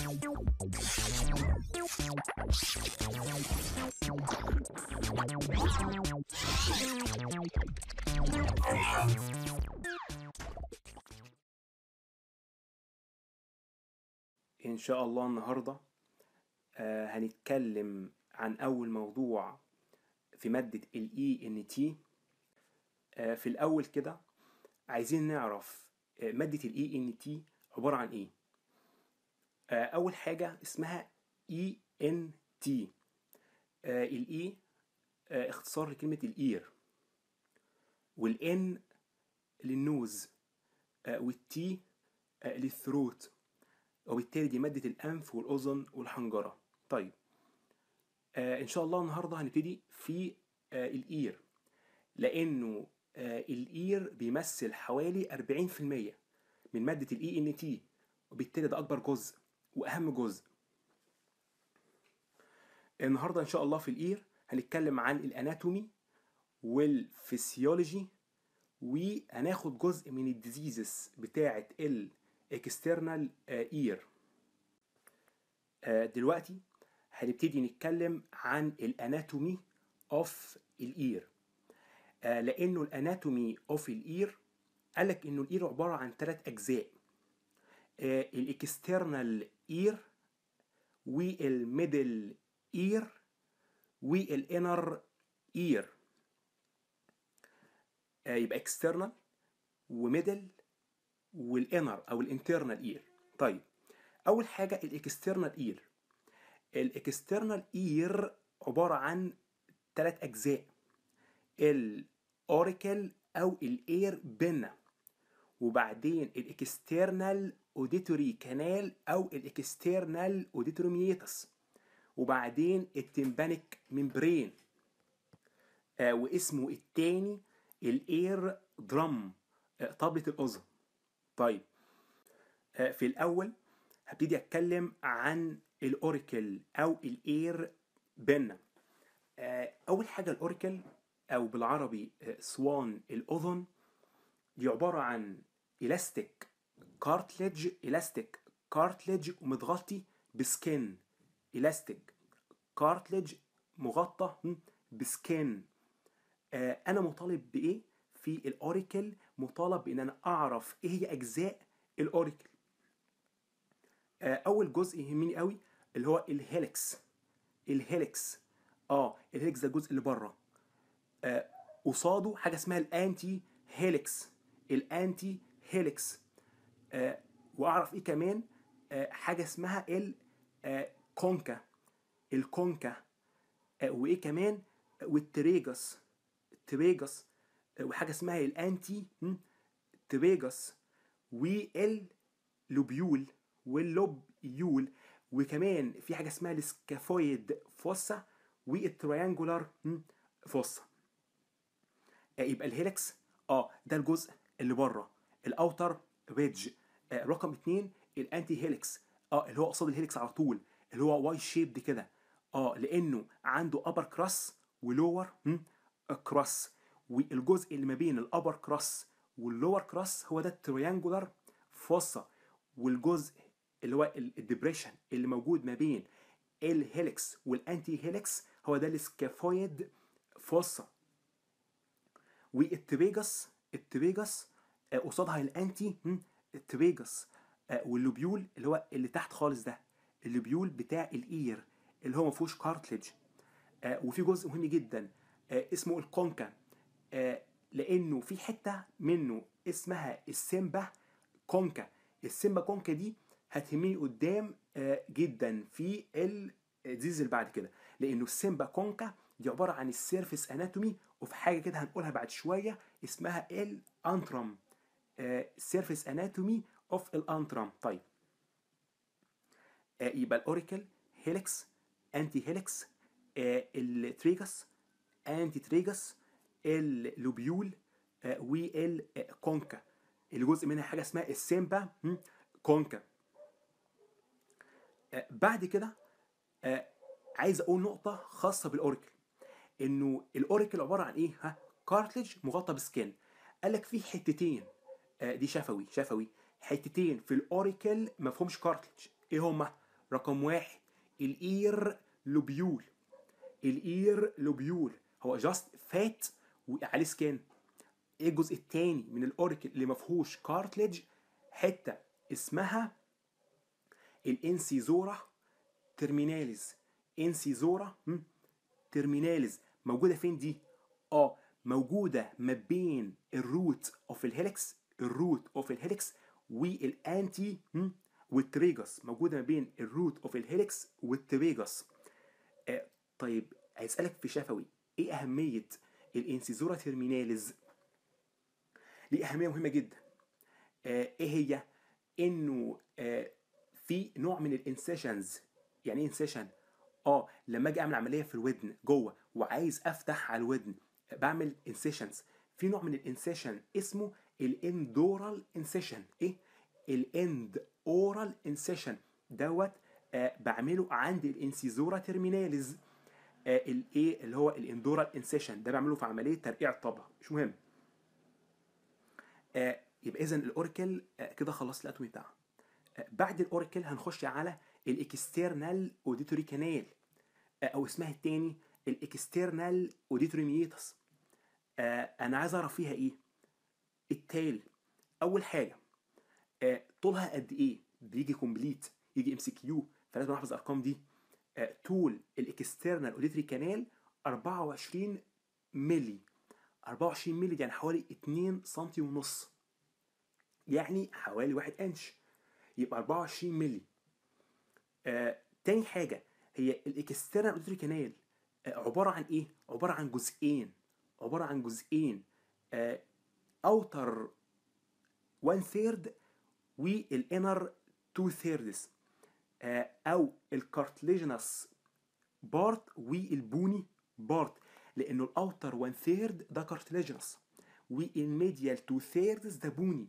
إن شاء الله النهاردة آه، هنتكلم عن أول موضوع في مادة ال ENT آه، في الأول كده عايزين نعرف آه، مادة ال ENT عبارة عن إيه آه، أول حاجة اسمها ENT آه، ال E آه، اختصار لكلمة الإير والN للنوز آه، والتي آه، للثروت وبالتالي دي مادة الأنف والأذن والحنجرة طيب آه إن شاء الله النهاردة هنبتدي في آه الإير لأنه آه الإير بيمثل حوالي 40% من مادة الإي إن تي وبالتالي ده أكبر جزء وأهم جزء النهاردة إن شاء الله في الإير هنتكلم عن الأناتومي والفسيولوجي وهناخد جزء من الديزيزز بتاعة الاكسترنال اير دلوقتي هنبتدي نتكلم عن الاناتومي اوف الاير لانه الاناتومي اوف الاير قالك انه الاير عباره عن ثلاث اجزاء الاكسترنال اير والميدل اير والانر اير يبقى اكسترنال وميدل والانر او الانترنال اير طيب اول حاجه الاكسترنال اير الاكسترنال اير عباره عن ثلاث اجزاء الاوريكل او الاير بينا وبعدين الاكسترنال اوديتوري كانال او الاكسترنال اوديتوري ميتس وبعدين التمبانيك ممبرين آه واسمه التاني الاير درام آه طبلة الاذن طيب آه في الاول هبتدي اتكلم عن الاوريكل او الاير بنا آه اول حاجه الاوريكل او بالعربي آه سوان الاذن دي عباره عن الاستيك كارتلج الاستيك كارتلج ومتغطي بسكين الاستيك كارتلج مغطى بسكين انا مطالب بايه في الاوريكل مطالب بان انا اعرف ايه هي اجزاء الاوريكل اول جزء يهمني قوي اللي هو الهيلكس الهيلكس اه الهيلكس ده الجزء اللي بره آه قصاده حاجه اسمها الانتي هيلكس الانتي هيلكس آه واعرف ايه كمان آه حاجه اسمها الكونكا الكونكا آه وايه كمان والتريجس التريجس وحاجه اسمها الانتي تريجس واللوبيول واللوبيول وكمان في حاجه اسمها السكافويد فوسا والتريانجولار فوسا يبقى الهيلكس اه ده الجزء اللي بره الاوتر ريدج آه رقم اتنين الانتي هيلكس اه اللي هو قصاد الهيلكس على طول اللي هو واي شيبد كده اه لانه عنده ابر كراس ولور كراس والجزء اللي ما بين الابر كراس واللور كراس هو ده التريانجولار فوسا والجزء اللي هو الدبريشن اللي موجود ما بين الهيلكس والانتي هيلكس هو ده السكافويد فوسا والتريجس التريجس قصادها الانتي التريجس واللوبيول اللي هو اللي تحت خالص ده اللوبيول بتاع الاير اللي هو ما فيهوش كارتلج وفي جزء مهم جدا اسمه الكونكا لانه في حته منه اسمها السيمبا كونكا السيمبا كونكا دي هتهمني قدام جدا في الديزل اللي بعد كده لانه السيمبا كونكا دي عباره عن السيرفيس اناتومي وفي حاجه كده هنقولها بعد شويه اسمها الانترم سيرفيس اناتومي اوف الانترم طيب يبقى الاوريكل هيلكس انتي هيلكس التريجس انتي تريجس اللوبيول والكونكا الجزء منها حاجه اسمها السيمبا كونكا بعد كده عايز اقول نقطه خاصه بالاوريكل انه الاوريكل عباره عن ايه ها كارتلج مغطى بسكين قال لك في حتتين دي شفوي شفوي حتتين في الاوريكل ما فيهمش كارتلج ايه هما رقم واحد الاير لوبيول الاير لوبيول هو جاست فات وعليه سكان ايه الجزء الثاني من الاوريكل اللي ما فيهوش كارتليج حته اسمها الانسيزورا ترميناليز انسيزورا هم، ترميناليز موجوده فين دي اه موجوده ما بين الروت اوف الهيلكس الروت اوف الهيلكس والانتي هم، والتريجس موجوده ما بين الروت اوف الهيلكس والتريجس آه طيب هيسالك في شفوي ايه اهميه الانسيزورا ترميناليز ليه اهميه مهمه جدا آه ايه هي انه آه في نوع من الانسيشنز يعني ايه انسيشن اه لما اجي اعمل عمليه في الودن جوه وعايز افتح على الودن بعمل انسيشنز في نوع من الانسيشن اسمه الاندورال انسيشن ايه الاند اورال انسيشن دوت آه بعمله عند الانسيزورا ترميناليز آه الايه اللي هو الاندورال انسيشن ده بعمله في عمليه ترقيع الطبله مش مهم آه يبقى اذا الاوركل آه كده خلصت الاتومي بتاعها آه بعد الاوركل هنخش على الاكسترنال اوديتوري كانال آه او اسمها التاني الاكسترنال اوديتوري ميتس آه انا عايز اعرف فيها ايه التالي اول حاجه آه طولها قد ايه بيجي كومبليت يجي ام سي كيو فلازم احفظ الارقام دي آه طول الاكسترنال اوديتوري كانال 24 ملي 24 ملي دي يعني حوالي 2 سم ونص يعني حوالي 1 انش يبقى 24 ملي آه تاني حاجه هي الاكسترنال اوديتوري كانال آه عباره عن ايه عباره عن جزئين عباره عن جزئين آه اوتر 1 ثيرد والانر 2 ثيردز آه او الكارتليجنس بارت والبوني بارت لانه الاوتر 1 ثيرد ده كارتليجنس والميديال 2 ثيردز ده بوني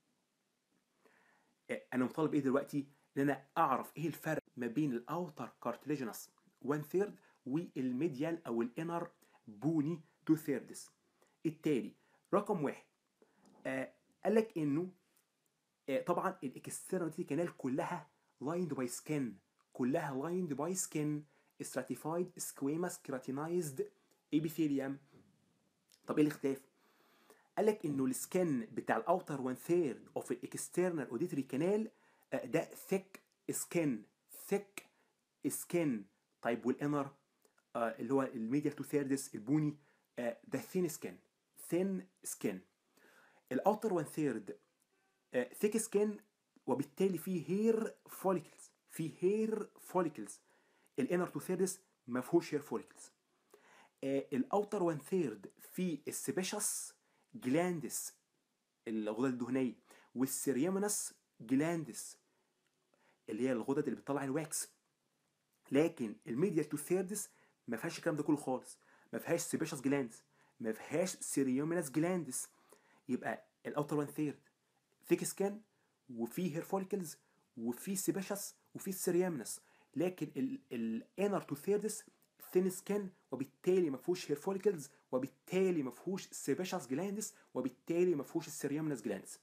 انا مطالب ايه دلوقتي ان انا اعرف ايه الفرق ما بين الاوتر كارتليجنس 1 ثيرد والميديال او الانر بوني 2 ثيردز التالي رقم واحد آه قال لك انه آه طبعا الاكسترنال كانال كلها لايند باي سكين كلها لايند باي سكين stratified squamous keratinized epithelium طب ايه الاختلاف؟ قال لك انه السكن بتاع الاوتر 1 ثيرد اوف الاكسترنال اوديتري كانال ده ثيك سكن ثيك سكن طيب والانر آه اللي هو الميديال 2 ثيردز البوني آه ده ثين سكن ثين سكن الاوتر 1 ثيرد ثيك سكن وبالتالي فيه هير فوليكلز فيه هير فوليكلز الانر 2 ثيردز ما فيهوش هير فوليكلز الاوتر 1 ثيرد في السبيشس جلاندس الغدد الدهنيه والسيريامنس جلاندس اللي هي الغدد اللي بتطلع الواكس لكن الميديال 2 ثيردز ما فيهاش الكلام ده كله خالص ما فيهاش سبيشس جلاندز ما فيهاش سيريومينس جلاندس يبقى الاوتر 1 ثيرد ثيك سكان وفي هير فوليكلز وفي سبيشس وفي سيريامنس لكن الانر 2 ثيردز ثين سكان وبالتالي ما فيهوش هير فوليكلز وبالتالي ما فيهوش سيبيشاس جلاندس وبالتالي ما فيهوش السيريامنس جلاندس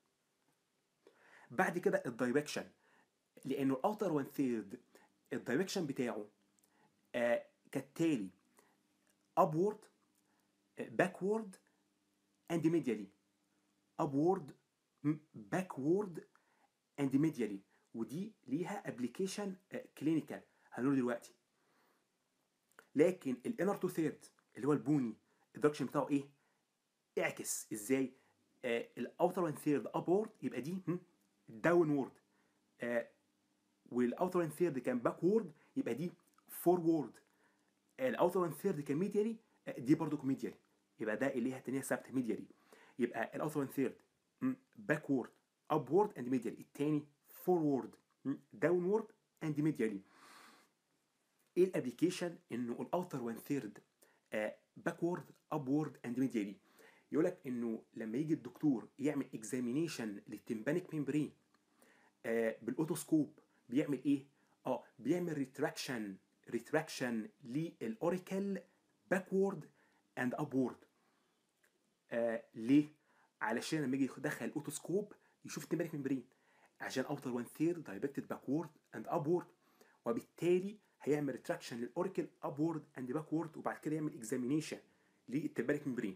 بعد كده الدايركشن لانه الاوتر 1 ثيرد الدايركشن بتاعه آه كالتالي upward backward and medially upward backward and medially ودي ليها ابلكيشن كلينيكال هنقول دلوقتي لكن الانر تو ثيرد اللي هو البوني الدايركشن بتاعه ايه؟ اعكس ازاي؟ آه الاوتر 1 ثيرد ابورد يبقى دي داون وورد آه والاوتر 1 ثيرد كان باكورد يبقى دي فورورد آه الاوتر 1 ثيرد كان ميديالي آه دي برضو ميديالي يبقى ده اللي هي تانية ثابته ميديالي يبقى الاوتر 1 ثيرد باكورد ابورد اند ميديالي التاني فورورد داونورد اند ميديالي ايه الابلكيشن انه الاوتر 1 ثيرد باكورد ابورد اند ميديالي يقول لك انه لما يجي الدكتور يعمل اكزامينيشن للتمبانيك ميمبرين آه بالاوتوسكوب بيعمل ايه اه بيعمل ريتراكشن ريتراكشن للاوريكل باكورد اند ابورد آه ليه علشان لما يجي يدخل الاوتوسكوب يشوف التمبانيك ميمبرين عشان اوتر 1 ثيرد دايركتد باكورد اند ابورد وبالتالي هيعمل ريتراكشن للاوريكل ابورد اند باكورد وبعد كده يعمل اكزامينيشن للتمبانيك ممبرين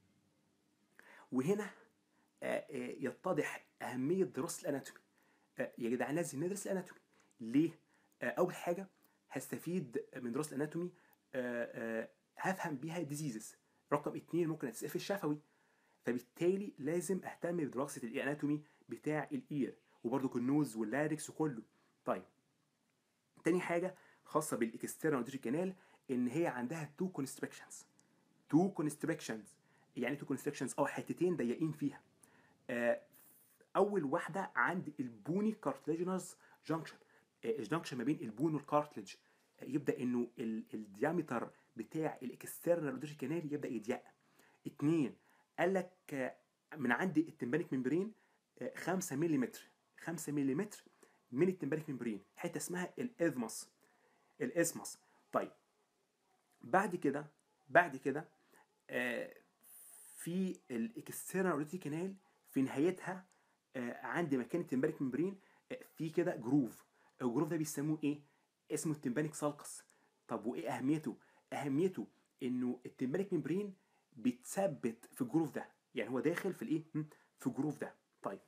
وهنا آه، آه، يتضح اهميه دراسه الاناتومي آه، يا جدعان لازم ندرس الاناتومي ليه آه، اول حاجه هستفيد من دراسه الاناتومي آه، آه، هفهم بيها ديزيزز رقم اتنين ممكن اتسال في الشفوي فبالتالي لازم اهتم بدراسه الاناتومي بتاع الاير وبرضه النوز واللاركس وكله طيب تاني حاجه خاصه بالاكسترنال اوديتري كانال ان هي عندها تو كونستريكشنز تو كونستريكشنز يعني تو كونستريكشنز او حتتين ضيقين فيها آه، اول واحده عند البوني كارتليجنس جانكشن الجانكشن ما بين البون والكارتلج آه، يبدا انه الديامتر بتاع الاكسترنال اوديتري كانال يبدا يضيق اتنين قال لك آه، من عند التمبانيك ممبرين 5 ملم 5 ملم من التمبانيك ممبرين حته اسمها الاذمس الاسمس طيب بعد كده بعد كده آه، في الاكسترنال اوديتري كانال في نهايتها آه، عند مكان التمبانيك ممبرين آه، في كده جروف الجروف ده بيسموه ايه اسمه التمبانيك سالكس طب وايه اهميته اهميته انه التمبانيك ممبرين بيتثبت في الجروف ده يعني هو داخل في الايه هم، في الجروف ده طيب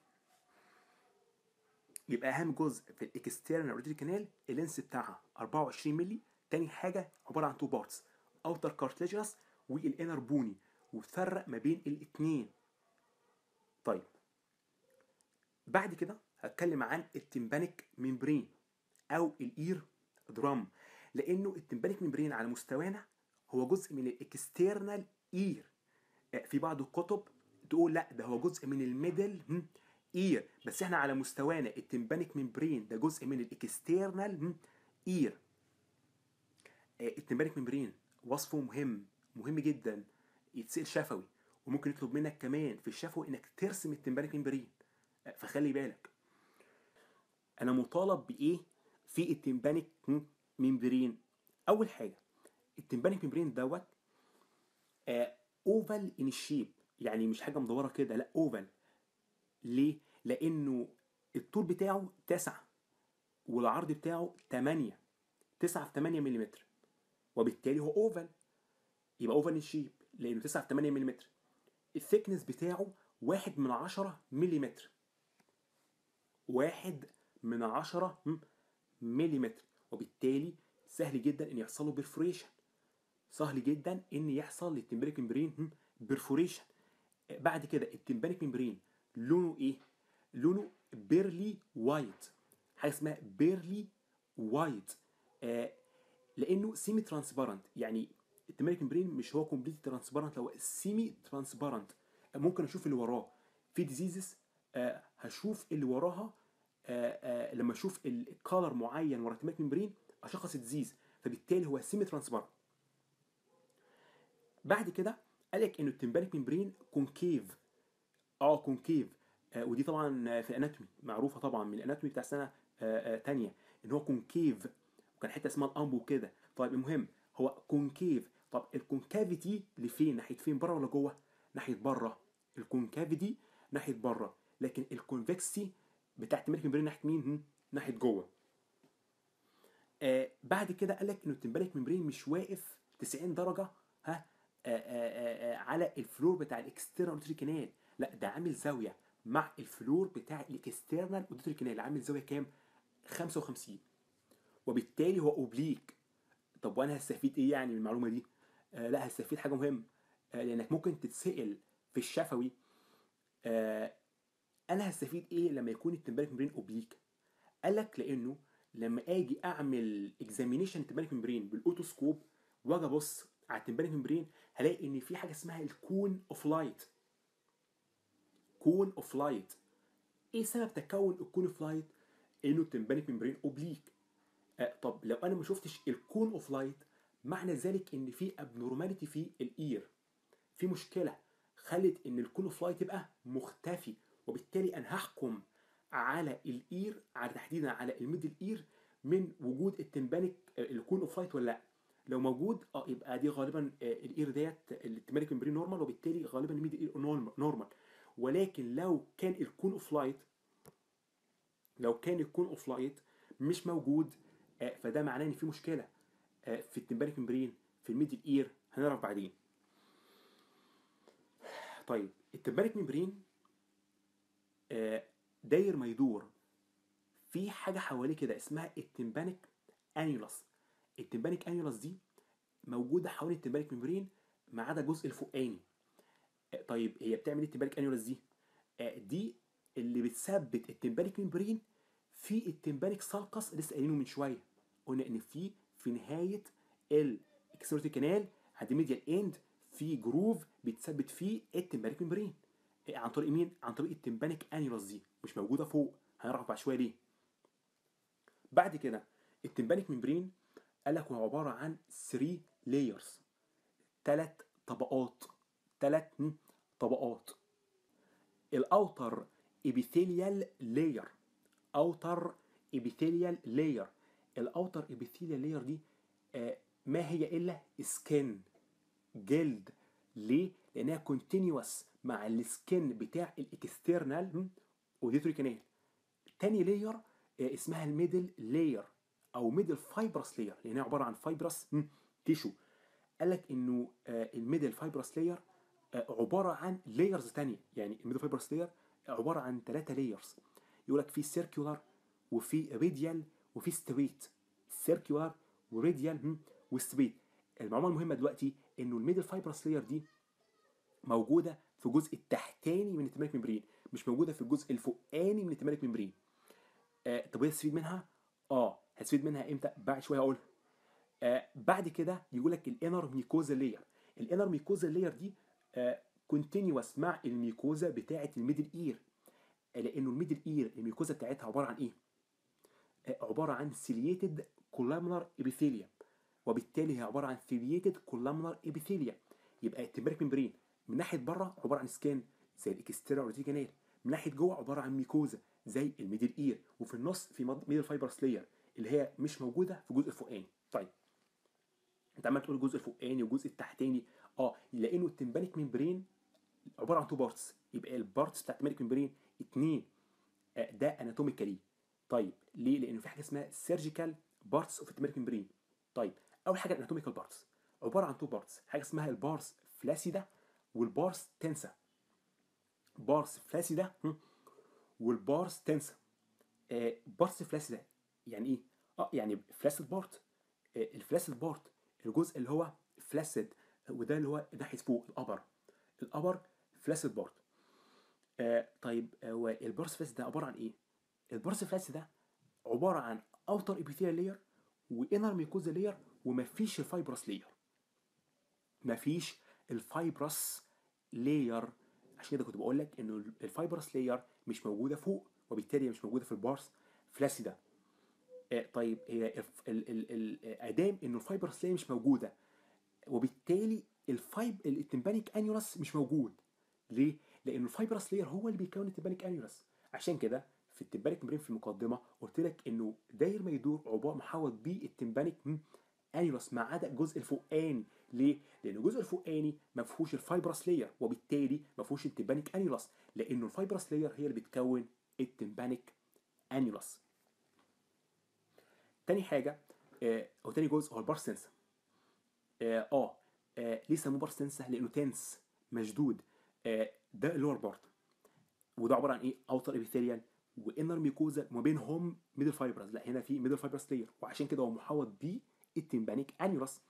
يبقى اهم جزء في الاكسترنال اوديتري كانال اللينس بتاعها 24 مللي تاني حاجه عباره عن تو بارتس اوتر كارتليجنس والانر بوني وتفرق ما بين الاثنين طيب بعد كده هتكلم عن التمبانيك ممبرين او الاير درام لانه التمبانيك ممبرين على مستوانا هو جزء من الاكسترنال اير في بعض الكتب تقول لا ده هو جزء من الميدل هم، اير بس احنا على مستوانا التمبانيك ممبرين ده جزء من الاكسترنال هم، اير آه، التمبانيك ممبرين وصفه مهم مهم جدا يتسال شفوي وممكن يطلب منك كمان في الشفوي انك ترسم التمبانيك ممبرين آه، فخلي بالك انا مطالب بايه في التمبانيك هم، ممبرين اول حاجه التمبانيك ممبرين دوت اوفال ان الشيب يعني مش حاجه مدوره كده لا اوفال ليه لانه الطول بتاعه 9 والعرض بتاعه 8 9 في 8 ملم وبالتالي هو اوفال يبقى اوفال ان شيب لانه 9 في 8 ملم الثيكنس بتاعه 1 من 10 ملم 1 من 10 ملم وبالتالي سهل جدا ان يحصل له بيرفوريشن سهل جدا ان يحصل للتمبانيك ممبرين بيرفوريشن بعد كده التمبانيك ممبرين لونه ايه لونه بيرلي وايت حاجه اسمها بيرلي وايت آه لانه سيمي ترانسبارنت يعني التمبانيك ممبرين مش هو كومبليت ترانسبارنت هو سيمي ترانسبارنت ممكن اشوف اللي وراه في ديزيزز آه هشوف اللي وراها آه آه لما اشوف الكالر معين ورا التمبانيك ممبرين اشخص الديزيز فبالتالي هو سيمي ترانسبارنت بعد كده قال لك انه التمبانيك ممبرين كونكيف اه كونكيف آه ودي طبعا في الاناتومي معروفه طبعا من الاناتومي بتاع سنه آه آه تانية ان هو كونكيف وكان حته اسمها الامبو كده طيب المهم هو كونكيف طب الكونكافيتي لفين ناحيه فين بره ولا جوه ناحيه بره الكونكافيتي ناحيه بره لكن الكونفكسي بتاع التمبانيك ممبرين ناحيه مين هم؟ ناحيه جوه آه بعد كده قال لك انه التمبانيك ممبرين مش واقف 90 درجه ها آه آه آه على الفلور بتاع الاكسترنال اوديتري كانال لا ده عامل زاويه مع الفلور بتاع الاكسترنال اوديتري كانال عامل زاويه كام 55 وبالتالي هو اوبليك طب وانا هستفيد ايه يعني من المعلومه دي آه لا هستفيد حاجه مهمه آه لانك ممكن تتسال في الشفوي آه انا هستفيد ايه لما يكون التمبانيك ممبرين اوبليك قال لك لانه لما اجي اعمل اكزامينيشن التمبانيك ممبرين بالاوتوسكوب واجي ابص على التمبانيك ممبرين هلاقي ان في حاجه اسمها الكون اوف لايت كون اوف لايت ايه سبب تكون الكون اوف لايت انه التمبانيك ممبرين اوبليك آه طب لو انا ما شفتش الكون اوف لايت معنى ذلك ان في ابنورماليتي في الاير في مشكله خلت ان الكون اوف لايت يبقى مختفي وبالتالي انا هحكم على الاير على تحديدا على الميدل اير من وجود التمبانيك الكون اوف لايت ولا لا لو موجود اه يبقى دي غالبا آه الاير ديت التمبانيك ممبرين نورمال وبالتالي غالبا الميدل اير نورمال ولكن لو كان الكون اوف لايت لو كان الكون اوف لايت مش موجود آه، فده معناه ان في مشكله آه، في التمبانيك ممبرين في الميدل اير هنعرف بعدين طيب التمبانيك ممبرين آه، داير ما يدور في حاجه حواليه كده اسمها التمبانيك انيولس التمبانيك انيولس دي موجوده حوالين التمبانيك ممبرين ما عدا الجزء الفوقاني آه، طيب هي بتعمل ايه التمبانيك انيولس دي آه، دي اللي بتثبت التمبانيك ممبرين في التمبانيك سالكس لسه قايلينه من شويه قلنا ان في في نهايه الاكسلورتي كانال عند الميديال اند في جروف بيتثبت فيه التمبانيك ممبرين إيه، عن طريق مين عن طريق التمبانيك انيولس دي مش موجوده فوق هنعرف بعد شويه ليه بعد كده التمبانيك ممبرين قال لك هو عباره عن 3 لايرز ثلاث طبقات ثلاث طبقات الاوتر ابيثيليال لاير اوتر ابيثيليال لاير الاوتر ابيثيليال لاير دي آه، ما هي الا سكن جلد ليه لانها كونتينيوس مع السكن بتاع الاكسترنال اوديتوري كانال تاني لاير اسمها الميدل لاير او ميدل فايبرس لاير لانها عباره عن فايبرس تيشو قال لك انه آه، الميدل فايبرس لاير عباره عن لايرز تانية يعني الميدل فايبرس لاير عباره عن ثلاثه لايرز يقول لك في سيركيولار وفي راديال وفي ستريت سيركيولار وراديال وستريت المعلومه المهمه دلوقتي انه الميدل فايبرس لاير دي موجوده في الجزء التحتاني من التمارك ممبرين مش موجوده في الجزء الفوقاني من التمارك ممبرين آه طب هي تستفيد منها اه هتستفيد منها امتى بعد شويه هقولها آه بعد كده يقول لك الانر ميكوزا لاير الانر ميكوزا لاير دي آه كونتينيوس مع الميكوزا بتاعه الميدل اير لانه الميدل اير الميكوزا بتاعتها عباره عن ايه آه عباره عن سيلييتد كولامنر ابيثيليوم وبالتالي هي عباره عن سيلييتد كولامنر ابيثيليوم يبقى التمبريك ممبرين من ناحيه بره عباره عن سكان زي الاكسترا اورتي كانال من ناحيه جوه عباره عن ميكوزا زي الميدل اير وفي النص في ميدل فايبرس لاير اللي هي مش موجوده في الجزء الفوقاني طيب انت عمال تقول الجزء الفوقاني والجزء التحتاني اه لانه التمبانيك ممبرين عباره عن تو بارتس يبقى البارتس بتاعت التمبانيك ممبرين اتنين آه ده اناتوميكالي طيب ليه لانه في حاجه اسمها سيرجيكال بارتس اوف التمبانيك ممبرين طيب اول حاجه الاناتوميكال بارتس عباره عن تو بارتس حاجه اسمها البارس فلاسيدا والبارس تنسا بارس فلاسيدا هم، والبارس تنسا آه بارس فلاسيدا يعني ايه اه يعني فلاسيد بارت آه الفلاسيد بارت الجزء اللي هو فلاسيد وده اللي هو ناحيه فوق الابر الابر فلاسيد بارت آه طيب آه والبارس فلاسيد ده عباره عن ايه البارس فلاسيد ده عباره عن اوتر ابيثيال لاير وانر ميكوزا لاير ومفيش الفايبرس لاير مفيش الفايبرس لاير عشان كده كنت بقول لك انه الفايبرس لاير مش موجوده فوق وبالتالي مش موجوده في البارس فلاسيدا آه طيب هي الف- ال- ال- ال- آه، ادام انه الفايبرس لاير مش موجوده وبالتالي الفايب التمبانيك انيولس مش موجود ليه؟ لان الفايبرس لاير هو اللي بيكون التمبانيك انيولس عشان كده في التمبانيك ممبرين في المقدمه قلت لك انه داير ما يدور عباره محوط بيه التمبانيك م- انيولس ما عدا الجزء الفوقاني ليه؟ لان الجزء الفوقاني ما فيهوش الفايبرس لاير وبالتالي ما فيهوش التمبانيك انيولس لانه الفايبرس لاير هي اللي بتكون التمبانيك انيولس تاني حاجه آه او تاني جزء هو البارس تنسا اه, آه, آه ليه سموه بارس تنسا لانه تنس مشدود آه ده اللور بارت وده عباره عن ايه اوتر ابيثيليال وانر ميكوزا وما بينهم ميدل فايبرز لا هنا في ميدل فايبرس لاير وعشان كده هو محوط بيه التمبانيك انيولس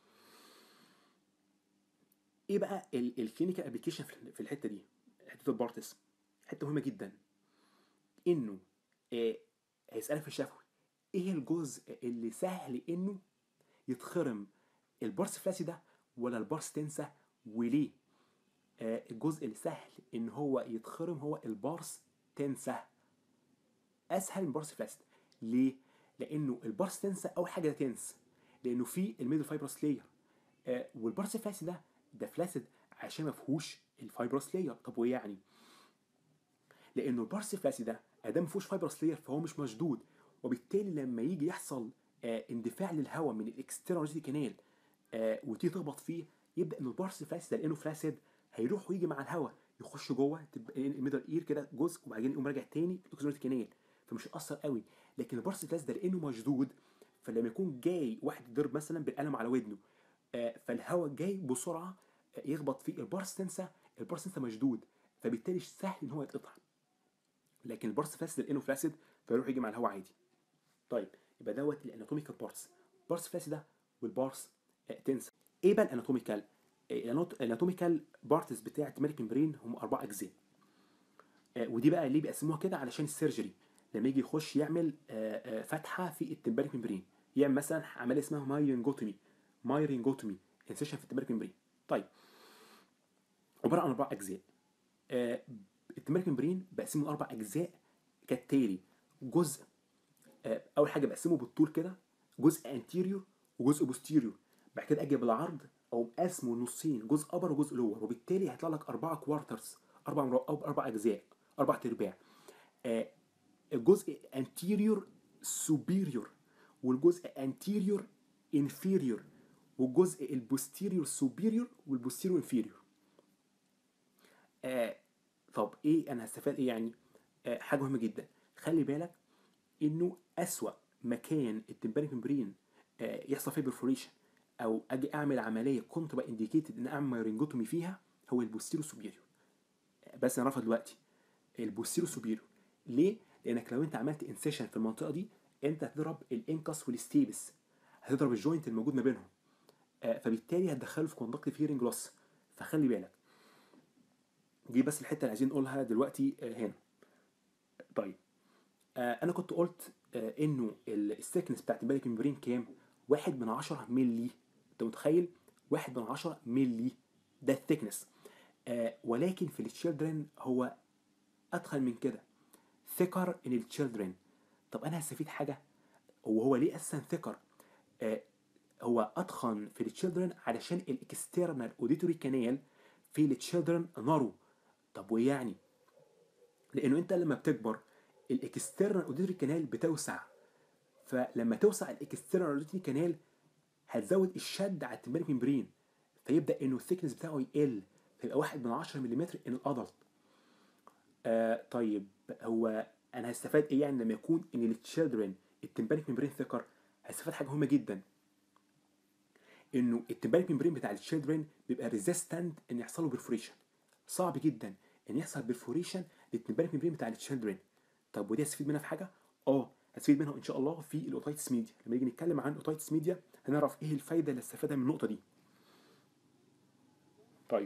ايه بقى الكلينيكال ابلكيشن في الحته دي حته البارتس حته مهمه جدا انه آه هيسالك في الشفوي ايه الجزء اللي سهل انه يتخرم البارس فلاسي ده ولا البارس تنسى وليه آه الجزء اللي سهل ان هو يتخرم هو البارس تنسى اسهل من البارس فلاسي ليه لانه البارس تنسى اول حاجه ده تنس لانه في الميدل فايبرس لاير آه والبارس فلاسي ده ده فلاسد عشان ما فيهوش الفايبرس لاير طب وايه يعني لانه البارس فلاسي ده ادام ما فيهوش فايبرس لاير فهو مش مشدود وبالتالي لما يجي يحصل آه اندفاع للهواء من الاكسترنال كانال آه وتيجي تخبط فيه يبدا ان البارس فلاسي ده لانه فلاسد هيروح ويجي مع الهواء يخش جوه تبقى الميدل اير كده جزء وبعدين يقوم راجع تاني الاكسترنال كانال فمش هيأثر قوي لكن البارس فلاسي ده لانه مشدود فلما يكون جاي واحد يضرب مثلا بالقلم على ودنه آه، فالهواء جاي بسرعه آه، يخبط في البارس تنسا البارس تنسا مشدود فبالتالي سهل ان هو يتقطع لكن البارس فاسد لانه فاسد فيروح يجي مع الهواء عادي طيب يبقى دوت الاناتوميكال بارتس بارس فاسده والبارس آه، تنسا ايه بقى الاناتوميكال الاناتوميكال بارتس بتاعت امريكان برين هم اربع اجزاء آه، ودي بقى ليه بيقسموها كده علشان السيرجري لما يجي يخش يعمل آه، آه، فتحه في التمبارك ممبرين يعمل مثلا عمليه اسمها مايرينجوتومي مايرينجوتومي انسيشن في التمبارك ممبرين طيب عباره عن اربع اجزاء آه، التمبارك ممبرين بقسمه لاربع اجزاء كالتالي جزء آه، اول حاجه بقسمه بالطول كده جزء انتيريور وجزء بوستيريور بعد كده اجي بالعرض او مقسمه نصين جزء ابر وجزء لور وبالتالي هيطلع لك اربعه كوارترز اربع مرو... أو اربع اجزاء اربع ارباع آه، الجزء anterior superior والجزء anterior inferior والجزء البوستيريور superior والبوستيريور inferior آه طب ايه انا هستفاد ايه يعني آه حاجه مهمه جدا خلي بالك انه اسوا مكان التمبانيك ممبرين آه يحصل فيه برفوريشن او اجي اعمل عمليه كنت بقى انديكيتد ان اعمل مايرنجوتومي فيها هو البوستيريور superior بس نعرفها دلوقتي البوستيرو سوبيرو ليه؟ لانك لو انت عملت انسيشن في المنطقه دي انت هتضرب الانكس والستيبس هتضرب الجوينت الموجود ما بينهم آه، فبالتالي هتدخله في كوندكتيف هيرنج لوس فخلي بالك دي بس الحته اللي عايزين نقولها دلوقتي آه، هنا طيب آه، انا كنت قلت آه، انه السكنس بتاعت البالك ممبرين كام؟ واحد من عشرة ملي انت متخيل؟ واحد من عشرة ملي ده الثيكنس آه ولكن في التشيلدرن هو ادخل من كده ثيكر ان التشيلدرن طب انا هستفيد حاجه وهو ليه اصلا ثيكر آه هو اتخن في التشيلدرن علشان الاكسترنال اوديتوري كانال في التشيلدرن نارو طب وايه يعني لانه انت لما بتكبر الاكسترنال اوديتوري كانال بتوسع فلما توسع الاكسترنال اوديتوري كانال هتزود الشد على التمبارك ممبرين فيبدا انه الثيكنس بتاعه يقل فيبقى واحد من 10 ملم ان الادلت آه طيب هو انا هستفاد ايه يعني لما يكون ان التشيلدرن التمبانيك ممبرين ثيكر هستفاد حاجه مهمه جدا انه التمبانيك ممبرين بتاع التشيلدرن بيبقى ريزيستنت ان يحصل له برفوريشن صعب جدا ان يحصل برفوريشن للتمبانيك ممبرين بتاع التشيلدرن طب ودي هستفيد منها في حاجه اه هستفيد منها ان شاء الله في الاوتايتس ميديا لما نيجي نتكلم عن الاوتايتس ميديا هنعرف ايه الفايده اللي استفادها من النقطه دي طيب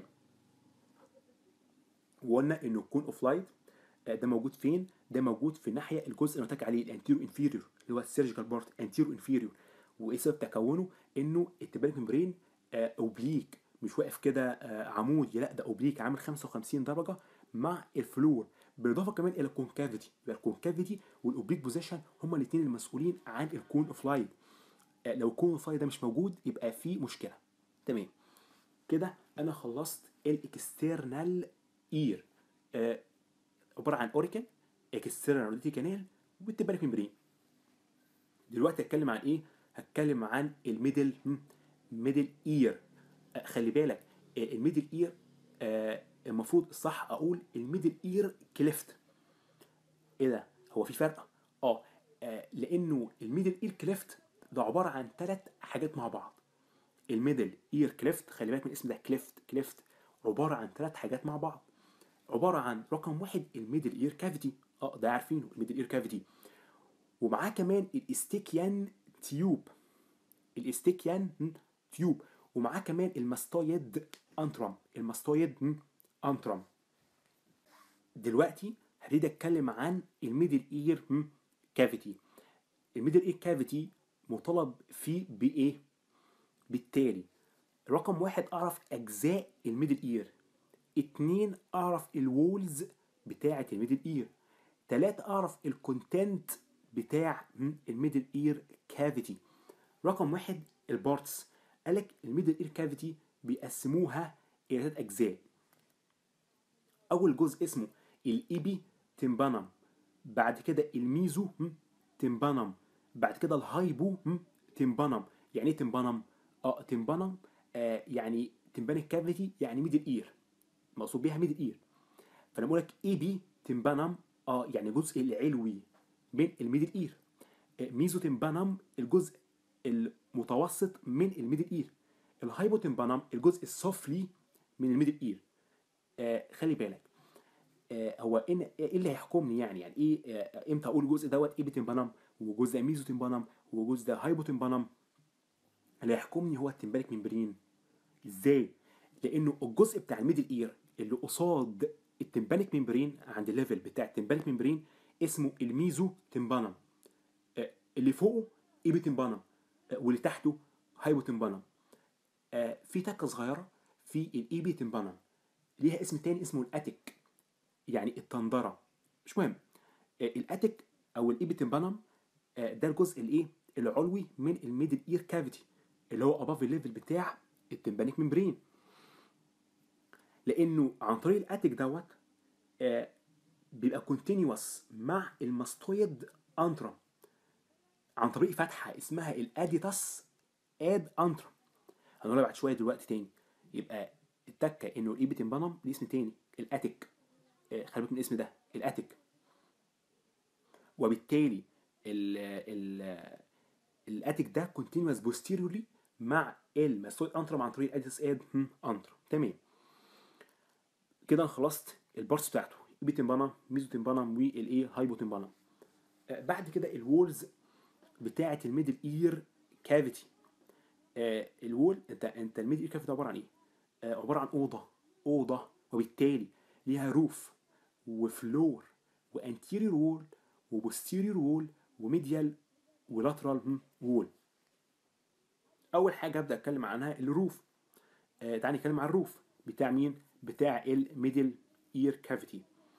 وقلنا انه الكون اوف لايت ده موجود فين؟ ده موجود في الناحيه الجزء اللي قلت لك عليه الانتيرو انفيريور اللي هو السيرجيكال بارت انتيرو انفيريور وايه سبب تكونه؟ انه التبانيك ممبرين اوبليك مش واقف كده آه، عمودي لا ده اوبليك عامل 55 درجه مع الفلور بالاضافه كمان الى الكونكافيتي يبقى الكونكافيتي والاوبليك بوزيشن هما الاثنين المسؤولين عن الكون اوف لايت لو الكون اوف لايت ده مش موجود يبقى في مشكله تمام كده انا خلصت الاكسترنال اير آه عباره عن اوريكل اكسترنال اوديتي كانال والتبارك ممبرين دلوقتي هتكلم عن ايه هتكلم عن الميدل ميدل اير آه خلي بالك آه الميدل اير آه المفروض الصح اقول الميدل اير كليفت ايه ده هو في فرق اه آه، لانه الميدل اير كليفت ده عباره عن ثلاث حاجات مع بعض الميدل اير كليفت خلي بالك من الاسم ده كليفت كليفت عباره عن ثلاث حاجات مع بعض عباره عن رقم واحد الميدل اير كافيتي اه ده عارفينه الميدل اير كافيتي ومعاه كمان الاستيكيان تيوب الاستيكيان تيوب ومعاه كمان الماستويد انترم الماستويد انترم دلوقتي هبتدي اتكلم عن الميدل اير كافيتي الميدل اير كافيتي مطالب فيه بايه بالتالي رقم واحد اعرف اجزاء الميدل اير اتنين اعرف الوولز بتاعه الميدل اير تلاتة اعرف الكونتنت بتاع الميدل اير كافيتي رقم واحد البارتس قالك الميدل اير كافيتي بيقسموها الى ثلاث اجزاء اول جزء اسمه الايبي تمبانم بعد كده الميزو تمبانم بعد كده الهايبو تمبانم يعني ايه تمبانم اه تمبانم آه يعني تمبانيك كافيتي يعني ميدل اير مقصود بيها ميدل اير فانا بقول لك اي بي تمبانم اه يعني الجزء العلوي من الميدل اير آه ميزو تمبانم الجزء المتوسط من الميدل اير الهايبوتمبانم الجزء السفلي من الميدل اير آه خلي بالك آه هو إن ايه اللي هيحكمني يعني يعني ايه آه امتى اقول الجزء دوت ايبيتمبانم وجزء ده ميزوتمبانم وجزء ده هايبوتمبانم اللي هيحكمني هو التمبانيك ممبرين ازاي لانه الجزء بتاع الميدل اير اللي قصاد التمبانيك ممبرين عند الليفل بتاع التمبانيك ممبرين اسمه الميزو تمبانم آه اللي فوقه ايبيتمبانم آه واللي تحته هايبوتمبانم آه في تكه صغيره في الايبي تمبانم ليها اسم تاني اسمه الاتيك يعني الطندره مش مهم آه الاتيك او الايبي تمبانم آه ده الجزء الايه العلوي من الميدل اير كافيتي اللي هو اباف الليفل بتاع التمبانيك ممبرين لانه عن طريق الاتيك دوت آه بيبقى كونتينيوس مع الماستويد انترم عن طريق فتحه اسمها الاديتاس اد انترم هنقولها بعد شويه دلوقتي تاني يبقى التكه انه الايبيتمبانم ليه اسم تاني الاتيك آه خلي بالك من الاسم ده الاتيك وبالتالي ال ال الاتيك ده كونتينوس بوستيريورلي مع الماستويد انترم عن طريق الاديتاس اد انترم تمام كده خلصت البارتس بتاعته ايبيتمبانم ميزوتمبانم والايه هايبوتمبانم آه بعد كده الوولز بتاعه الميدل اير كافيتي آه الوول انت انت الميدل اير كافيتي عباره عن ايه آه عباره عن اوضه اوضه وبالتالي ليها روف وفلور وانتيريور وول وبوستيريور وول وميديال ولاترال وول اول حاجه ابدا اتكلم عنها الروف آه تعالى نتكلم عن الروف بتاع مين بتاع الميدل اير كافيتي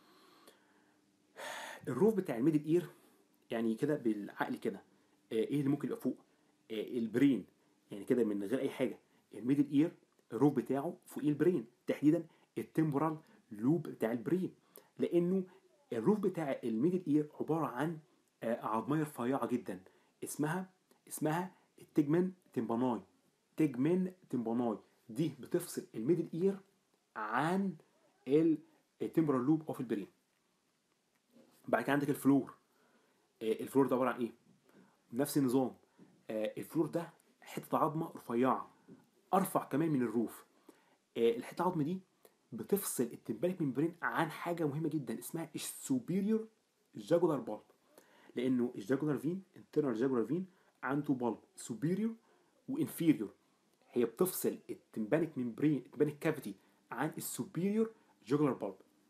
الروف بتاع الميدل اير يعني كده بالعقل كده آه ايه اللي ممكن يبقى فوق آه البرين يعني كده من غير اي حاجه الميدل اير الروف بتاعه فوقيه البرين تحديدا التمبورال لوب بتاع البرين لانه الروف بتاع الميدل اير عباره عن آه عظميه رفيعه جدا اسمها اسمها التجمن تمباناي تجمن تمباناي دي بتفصل الميدل اير عن التمبرال لوب اوف البرين بعد كده عندك الفلور آه الفلور ده عباره عن ايه نفس النظام آه الفلور ده حته عظمه رفيعه ارفع كمان من الروف آه الحته العظمه دي بتفصل التمبانيك ممبرين عن حاجه مهمه جدا اسمها السوبيريور جاجولار بالب لانه الجاجولار فين انترنال جاجولار فين عنده بالب سوبيريور وانفيريور هي بتفصل التمبانيك ممبرين التمبانيك كافيتي عن السوبيريور جاجولار بالب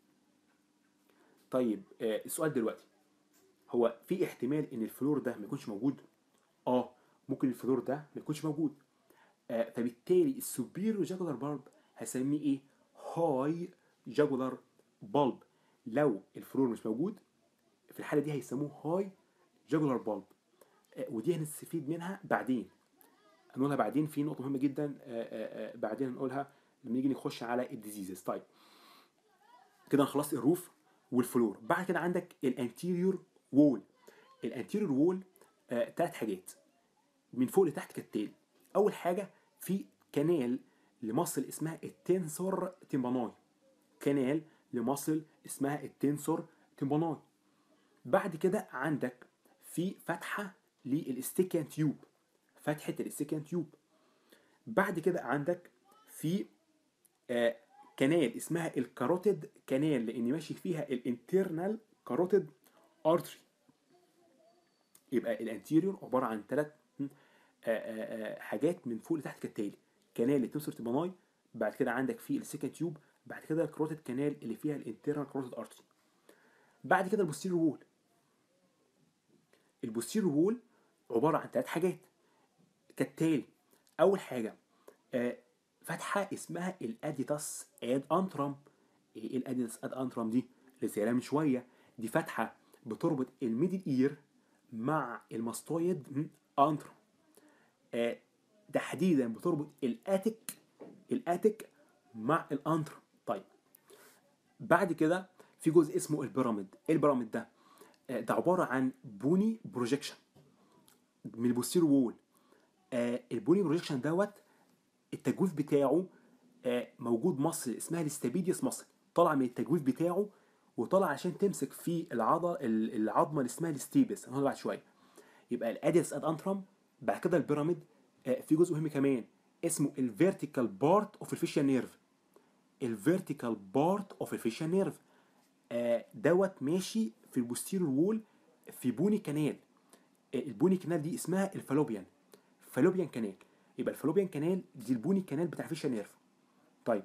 طيب آه السؤال دلوقتي هو في احتمال ان الفلور ده ما يكونش موجود اه ممكن الفلور ده ما يكونش موجود آه فبالتالي السوبيريور جاجولار بالب هسميه ايه هاي جاجولار بالب لو الفلور مش موجود في الحاله دي هيسموه هاي جاجولار بالب آه ودي هنستفيد منها بعدين هنقولها بعدين في نقطه مهمه جدا آآ آآ بعدين هنقولها لما نيجي نخش على الديزيزز طيب كده انا خلصت الروف والفلور بعد كده عندك الانتيريور وول الانتيريور وول ثلاث حاجات من فوق لتحت كالتالي اول حاجه في كانال لمصل اسمها التنسور تيمباناي كانال لمصل اسمها التنسور تيمباناي بعد كده عندك في فتحه للاستيكان تيوب فتحه الاستيكان تيوب بعد كده عندك في آه كانال اسمها الكاروتيد كانال لان ماشي فيها الانترنال كاروتيد ارتري يبقى الانتيريور عباره عن ثلاث حاجات من فوق لتحت كالتالي كانال التنسور تيباناي بعد كده عندك في السيكا تيوب بعد كده الكاروتيد كانال اللي فيها الانترنال كاروتيد ارتري بعد كده البوستيريور وول البوستيريور وول عباره عن ثلاث حاجات كالتالي اول حاجه آه فتحه اسمها الاديتاس اد انترم ايه الاديتاس اد انترم دي لسه من شويه دي فتحه بتربط الميدل اير مع الماستويد انترم آه تحديدا بتربط الاتيك الاتيك مع الانترم طيب بعد كده في جزء اسمه البيراميد البيراميد ده آه ده عباره عن بوني بروجيكشن من البوستير وول آه البوني بروجيكشن دوت التجويف بتاعه آه موجود مصل اسمها الاستابيديوس مصل طالع من التجويف بتاعه وطالع عشان تمسك في العضله العظمه اللي اسمها الاستيبس هنقول بعد شويه يبقى الاديس اد انترم بعد كده البيراميد آه، في جزء مهم كمان اسمه الفيرتيكال بارت اوف الفيشيال نيرف الفيرتيكال بارت اوف الفيشيال نيرف دوت ماشي في البوستيريور وول في بوني كانال آه، البوني كانال دي اسمها الفالوبيان فالوبيان كانال يبقى الفالوبيان كانال دي البوني كانال بتاع الفيشيال نيرف طيب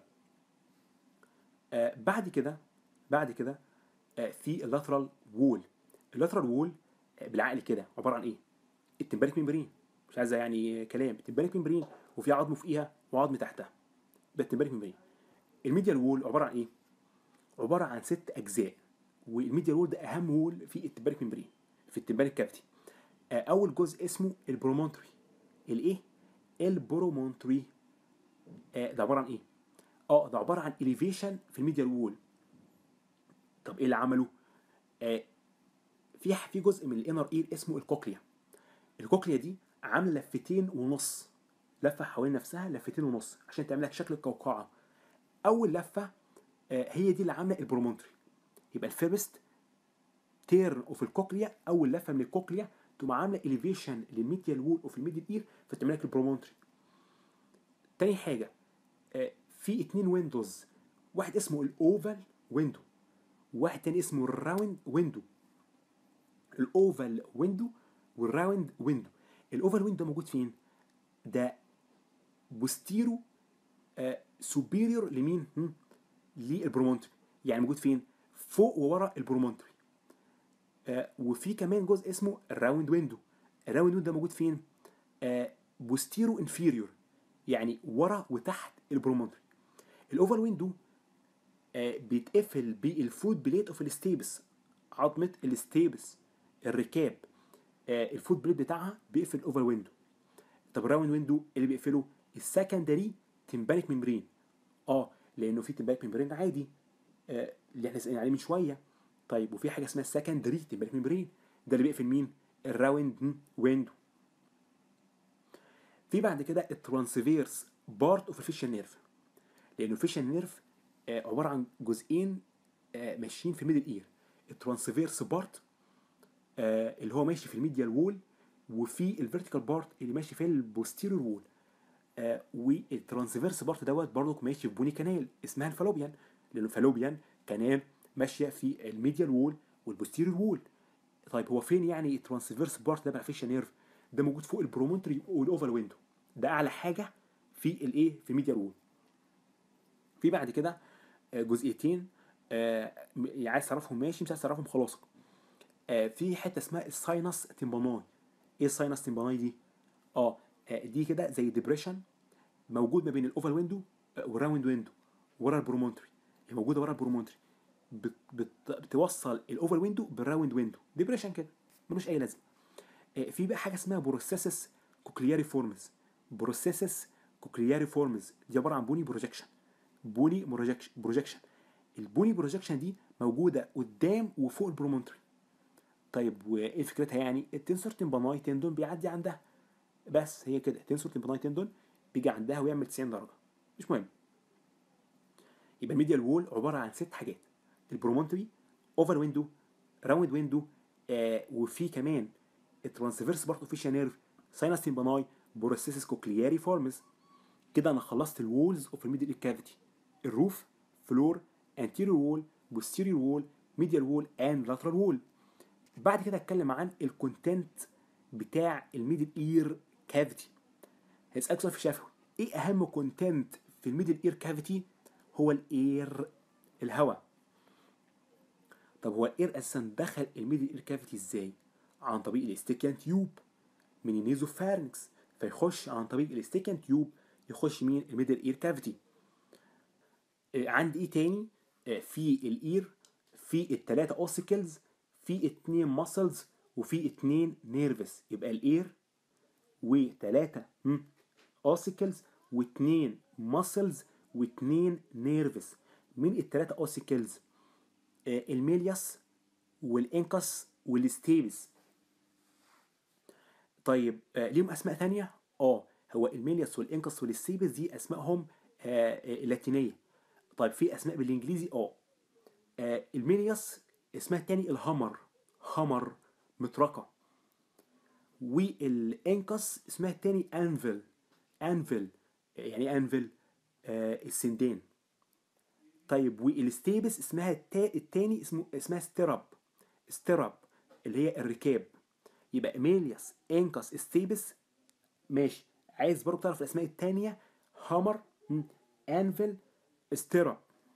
آه بعد كده بعد كده آه في اللاترال وول اللاترال وول آه بالعقل كده عباره عن ايه التمبانيك ممبرين مش عايزه يعني كلام التمبانيك ممبرين وفي عظم فوقيها وعظم تحتها ده التمبانيك ممبرين الميديال وول عباره عن ايه عباره عن ست اجزاء والميديال وول ده اهم وول في التمبانيك ممبرين في التمبانيك كافيتي آه اول جزء اسمه البرومونتري الايه البرومونتري آه ده عباره عن ايه اه ده عباره عن اليفيشن في الميديال وول طب ايه اللي عمله آه في في جزء من الانر اير اسمه الكوكليا الكوكليا دي عامله لفتين ونص لفه حوالين نفسها لفتين ونص عشان تعمل لك شكل القوقعه اول لفه آه هي دي اللي عامله البرومونتري يبقى الفيرست تيرن اوف الكوكليا اول لفه من الكوكليا تقوم عامله اليفيشن للميديال وول اوف الميديال اير فتعمل لك البرومونتري تاني حاجه آه في اتنين ويندوز واحد اسمه الاوفال ويندو وواحد تاني اسمه الراوند ويندو الاوفال ويندو والراوند ويندو الاوفال ويندو موجود فين ده بوستيرو آه سوبيريور لمين هم؟ للبرومونتري يعني موجود فين فوق وورا البرومونتري آه وفي كمان جزء اسمه الراوند ويندو الراوند ويندو ده موجود فين آه بوستيرو انفيريور يعني ورا وتحت البرومونتري الاوفال ويندو آه بيتقفل بالفود بليت اوف الستيبس عظمه الستيبس الركاب آه الفود بليت بتاعها بيقفل الاوفال ويندو طب الراوند ويندو اللي بيقفله السكندري تمبانيك ممبرين اه لانه في تمبانيك ممبرين عادي آه اللي احنا سالنا عليه من شويه طيب وفي حاجه اسمها السكندري تمبانيك ممبرين ده اللي بيقفل مين الراوند ويندو في بعد كده الترانسفيرس بارت اوف الفيشال نيرف لانه الفيشال نيرف آه عباره عن جزئين آه ماشيين في الميدل اير الترانسفيرس بارت آه اللي هو ماشي في الميديال وول وفي الفيرتيكال بارت اللي ماشي في البوستيريور وول آه والترانسفيرس بارت دوت برضك ماشي في بوني كانال اسمها الفالوبيان لانه الفالوبيان كانال ماشيه في الميديال وول والبوستيريور وول طيب هو فين يعني الترانسفيرس بارت ده بقى فيشال نيرف ده موجود فوق البرومونتري والاوفال ويندو ده اعلى حاجه في الايه في الميديال وول في بعد كده آه جزئيتين آه عايز تعرفهم ماشي مش عايز تعرفهم خلاص آه في حته اسمها الساينس تيمباناي ايه الساينس تيمباناي دي اه دي كده زي ديبريشن موجود ما بين الاوفال ويندو والراوند ويندو ورا البرومونتري هي موجوده ورا البرومونتري بت بت بتوصل الاوفال ويندو بالراوند ويندو ديبريشن كده ملوش اي لازمه في بقى حاجه اسمها بروسيسس كوكلياري فورمز بروسيسس كوكلياري فورمز دي عباره عن بوني بروجكشن بوني بروجكشن البوني بروجكشن دي موجوده قدام وفوق البرومونتري طيب وايه فكرتها يعني التنسور تمباناي تندون بيعدي عندها بس هي كده التنسور تمباناي تندون بيجي عندها ويعمل 90 درجه مش مهم يبقى الميديال وول عباره عن ست حاجات البرومونتري اوفر ويندو راوند ويندو آه وفي كمان الترانسفيرس بارت اوفيشال نيرف ساينس تمباناي بروسيسس كوكلياري فورمز كده انا خلصت الوولز اوف الميدل كافيتي الروف فلور anterior وول posterior وول medial وول and lateral وول بعد كده اتكلم عن الكونتنت بتاع الميدل اير كافيتي هيسألك سؤال في شفوي ايه اهم كونتنت في الميدل اير كافيتي هو الاير الهواء طب هو الاير اساسا دخل الميدل اير كافيتي ازاي عن طريق الاستيكيان تيوب من النيزوفارنكس فيخش عن طريق الاستيكيان تيوب يخش مين الميدل اير كافيتي عندي ايه تاني في الاير في التلاتة اوسيكلز في اتنين ماسلز وفي اتنين نيرفس يبقى الاير وتلاتة اوسيكلز واتنين ماسلز واتنين نيرفس من التلاتة اوسيكلز آه الميلياس والانكس والستيبس طيب آه ليهم اسماء تانية اه هو الميلياس والانكس والستيبس دي اسمائهم آه آه لاتينيه طيب في اسماء بالانجليزي اه آه الميلياس اسمها التاني الهمر همر مطرقة والانكس اسمها التاني انفل انفل يعني ايه انفل آه السندين طيب والستيبس اسمها التا... التاني اسمه اسمها ستيرب ستيرب اللي هي الركاب يبقى ميلياس انكس ستيبس ماشي عايز برضه تعرف الاسماء التانية هامر م، انفل ستيرب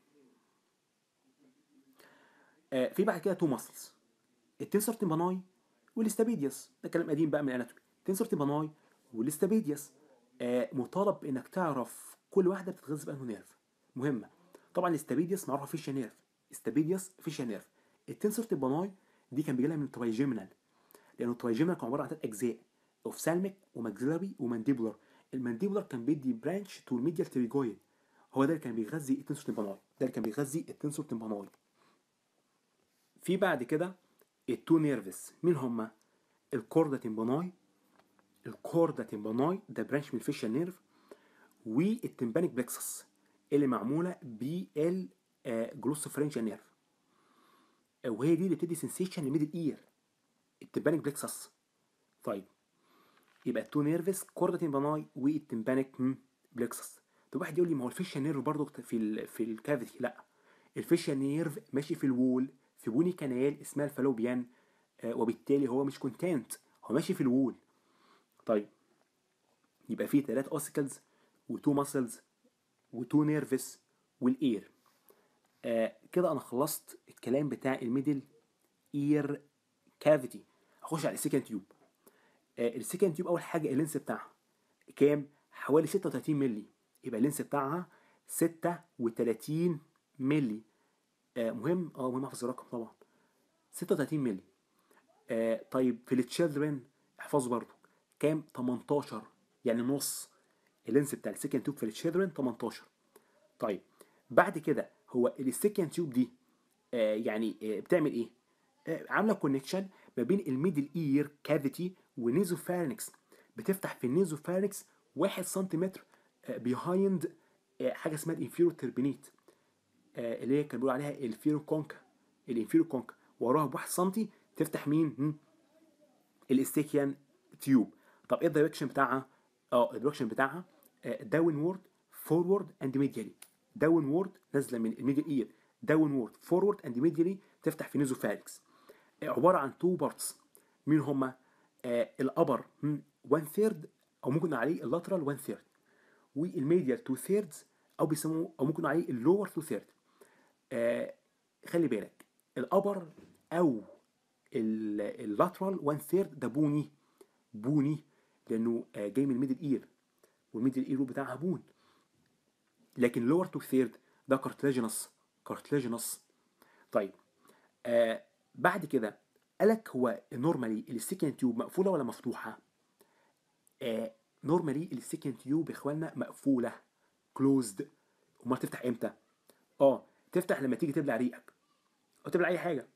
آه في بعد كده تو ماسلز التنسر تيمباناي والاستابيديوس ده كلام قديم بقى من الاناتومي التنسر تيمباناي والاستابيديوس آه مطالب انك تعرف كل واحده بتتغذى بانه نيرف مهمه طبعا الاستابيديوس معروفه فيشيا نيرف استابيديوس فيشيا نيرف التنسر تيمباناي دي كان بيجي لها من الترايجيمنال لانه الترايجيمنال كان عباره عن ثلاث اجزاء اوفسالميك وماكسيلاري ومانديبولار المانديبولار كان بيدي برانش تو الميديال تريجويد هو ده اللي كان بيغذي التنسور تيمباناي ده اللي كان بيغذي التنسور تيمباناي في بعد كده التو نيرفس مين هما الكوردا تيمباناي الكوردا تيمباناي ده برانش من الفيشال نيرف والتمبانيك بلكسس اللي معموله بال جلوسوفرنجيال نيرف وهي دي اللي بتدي سنسيشن لميدل اير التمبانيك بلكسس طيب يبقى التو نيرفس كوردا تيمباناي والتمبانيك بلكسس طب واحد يقول لي ما هو الفيشال نيرف برضه في ال في الكافيتي لا الفيشال نيرف ماشي في الوول في بوني كانال اسمها الفالوبيان آه وبالتالي هو مش كونتنت هو ماشي في الوول طيب يبقى فيه ثلاث اوسيكلز وتو ماسلز وتو نيرفس والاير آه كده انا خلصت الكلام بتاع الميدل اير كافيتي هخش على السكند تيوب آه السكند تيوب اول حاجه اللينس بتاعها كام حوالي 36 مللي يبقى اللينس بتاعها 36 مللي آه مهم اه مهم احفظ الرقم طبعا 36 مللي آه طيب في التشيلدرن احفظوا برضو كام 18 يعني نص اللينس بتاع السكند تيوب في التشيلدرن 18 طيب بعد كده هو السكند تيوب دي آه يعني آه بتعمل ايه آه عامله كونكشن ما بين الميدل اير كافيتي ونيزوفارنكس بتفتح في النيزوفارنكس 1 سنتيمتر بيهايند حاجه اسمها الانفيرو تربينيت اللي هي كان بيقولوا عليها الفيرو كونكا الانفيرو كونكا وراها ب 1 سم تفتح مين؟ الاستيكيان تيوب طب ايه الدايركشن بتاعها؟ اه الدايركشن بتاعها داون وورد فورورد اند ميديالي داون وورد نازله من الميدل اير داون وورد فورورد اند ميديالي تفتح في نيزوفاركس عباره عن تو بارتس مين هما؟ آه الابر 1 ثيرد او ممكن عليه اللاترال 1 ثيرد والميديال 2 ثيردز او بيسموه او ممكن عليه اللور 2 ثيرد آه خلي بالك الابر او اللاترال 1 ثيرد ده بوني بوني لانه آه جاي من الميدل اير والميدل اير بتاعها بون لكن لور 2 ثيرد ده كارتلاجينس كارتلاجينس طيب آه بعد كده قالك هو نورمالي السكند تيوب مقفوله ولا مفتوحه؟ آه نورمالي السكند تيوب يا اخوانا مقفوله كلوزد امال تفتح امتى؟ اه تفتح لما تيجي تبلع ريقك او تبلع اي حاجه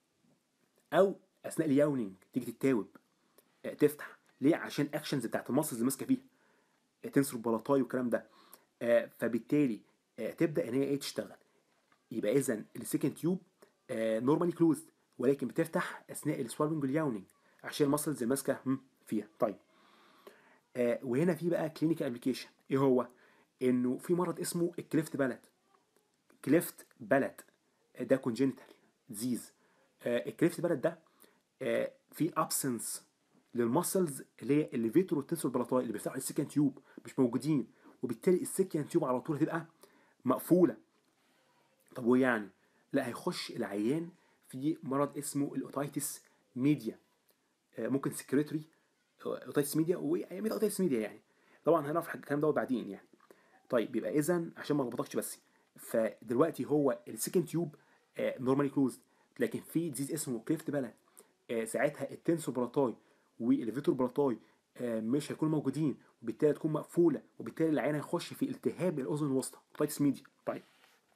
او اثناء الياونينج تيجي تتاوب آه تفتح ليه؟ عشان اكشنز بتاعت الماسلز اللي ماسكه فيها آه تنسر بلاطاي والكلام ده آه فبالتالي آه تبدا ان هي ايه تشتغل يبقى اذا السكند تيوب آه نورمالي كلوزد ولكن بتفتح اثناء السوالوينج والياونينج عشان المسلز اللي ماسكه فيها طيب آه وهنا في بقى كلينيكال ابلكيشن ايه هو انه في مرض اسمه الكليفت بالت كليفت بالت ده كونجنتال ديزيز آه الكليفت بالت ده آه في ابسنس للمسلز اللي هي الليفيتور والتنسور بلاطاي اللي بيفتحوا السكند تيوب مش موجودين وبالتالي السكند تيوب على طول هتبقى مقفوله طب ويعني لا هيخش العيان في مرض اسمه الاوتايتس ميديا ممكن سكريتوري اوتايتس ميديا ويعني اوتايتس ميديا يعني طبعا هنعرف الكلام ده بعدين يعني طيب يبقى اذا عشان ما اغلطكش بس فدلوقتي هو السكند تيوب نورمالي كلوزد لكن في ديزيز اسمه كليفت بالات ساعتها التنسور بلاطاي والفيتور بلاطاي مش هيكونوا موجودين وبالتالي تكون مقفوله وبالتالي العين هيخش في التهاب الاذن الوسطى اوتايتس ميديا طيب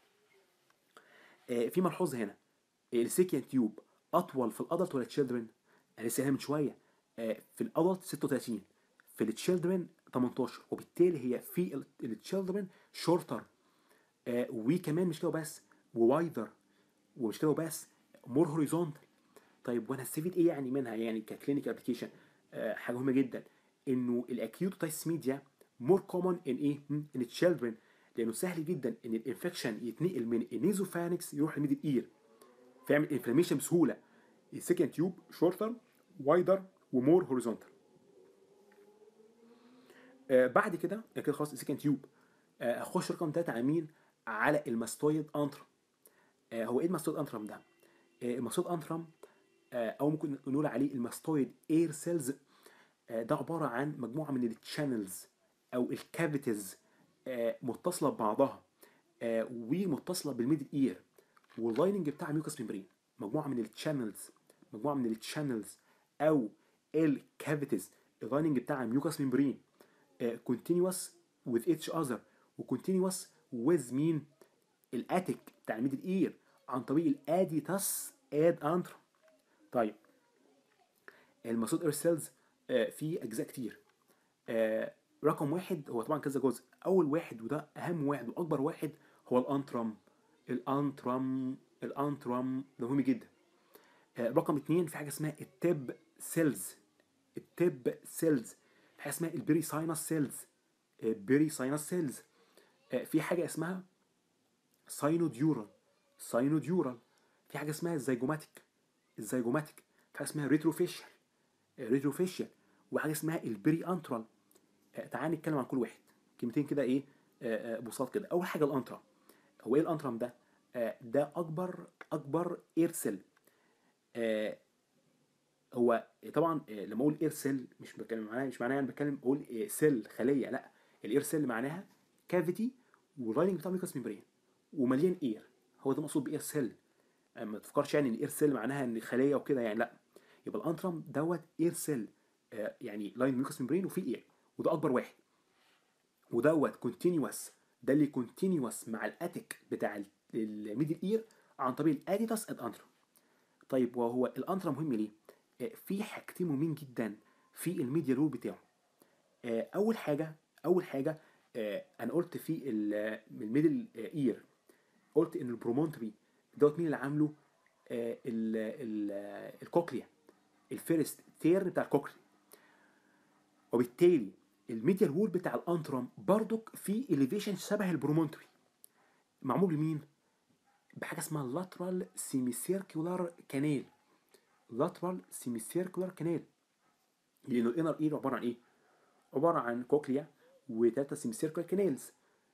في ملحوظه هنا السكند تيوب اطول في الادلت ولا تشيلدرن انا لسه من شويه في الادلت 36 في التشيلدرن 18 وبالتالي هي في التشيلدرن شورتر وكمان مش كده بس ووايدر ومش كده بس مور هوريزونتال طيب وانا هستفيد ايه يعني منها يعني ككلينيكال ابلكيشن آه، حاجه مهمه جدا انه الاكيوتايس ميديا مور كومن ان ايه ان تشيلدرن لانه سهل جدا ان الانفكشن يتنقل من النيزوفانكس يروح لميدل اير فيعمل انفلاميشن بسهوله السكند تيوب شورتر وايدر ومور هوريزونتال آه بعد كده كده خلاص السكند تيوب آه هخش رقم ثلاثة على مين على الماستويد انترم آه هو ايه الماستويد انترم ده آه الماستويد انترم آه او ممكن نقول عليه الماستويد اير سيلز آه ده عباره عن مجموعه من التشانلز او الكافيتيز آه متصله ببعضها آه ومتصله بالميدل اير واللايننج بتاع ميوكس ميمبرين مجموعه من التشانلز مجموعه من التشانلز او الكافيتيز اللايننج بتاع ميوكس ميمبرين كونتينوس with each other وكونتينوس with مين الاتيك بتاع الميدل اير عن طريق الاديتاس اد انتر طيب الماسود اير سيلز في اجزاء كتير آه، رقم واحد هو طبعا كذا جزء اول واحد وده اهم واحد واكبر واحد هو الانترم الانترم الانترم ده مهم جدا آه، رقم اتنين في حاجه اسمها التب سيلز التب سيلز في حاجه اسمها البيري ساينس سيلز بيري ساينس سيلز في حاجه اسمها ساينوديورال ساينوديورال في حاجه اسمها الزيجوماتيك الزيجوماتيك في حاجه اسمها ريتروفيشال ريتروفيشال وحاجه اسمها البيري انترال تعال نتكلم عن كل واحد كلمتين كده ايه آه، آه، بساط كده اول حاجه الانترم هو ايه الانترم ده آه، ده اكبر اكبر اير سيل هو طبعا آه، لما اقول اير سيل مش بتكلم معناها مش معناها انا بتكلم اقول آه، سيل خليه لا الاير سيل معناها كافيتي واللايننج بتاع ميوكس ميمبرين ومليان اير هو ده مقصود باير سيل آه، ما تفكرش يعني ان الاير سيل معناها ان خليه وكده يعني لا يبقى الانترم دوت اير سيل يعني لاين ميوكس ميمبرين وفي اير وده اكبر واحد ودوت كونتينوس ده اللي كونتينوس مع الاتيك بتاع الميدل اير عن طريق الاديتاس اد انترم طيب وهو الانترم مهم ليه؟ آه، في حاجتين مهمين جدا في الميديا رول بتاعه آه، اول حاجه اول حاجه آه، انا قلت في ال- الميدل اير قلت ان البرومونتري دوت مين اللي عامله آه، ال- ال- الكوكليا الفيرست تير بتاع الكوكليا وبالتالي الميديال وول بتاع الانترم برضك في اليفيشن شبه البرومونتري معمول بمين؟ بحاجه اسمها lateral semicircular canal lateral semicircular canal لانه الانر اير عباره عن ايه؟ عباره عن كوكليا وثلاثه semicircular كانالز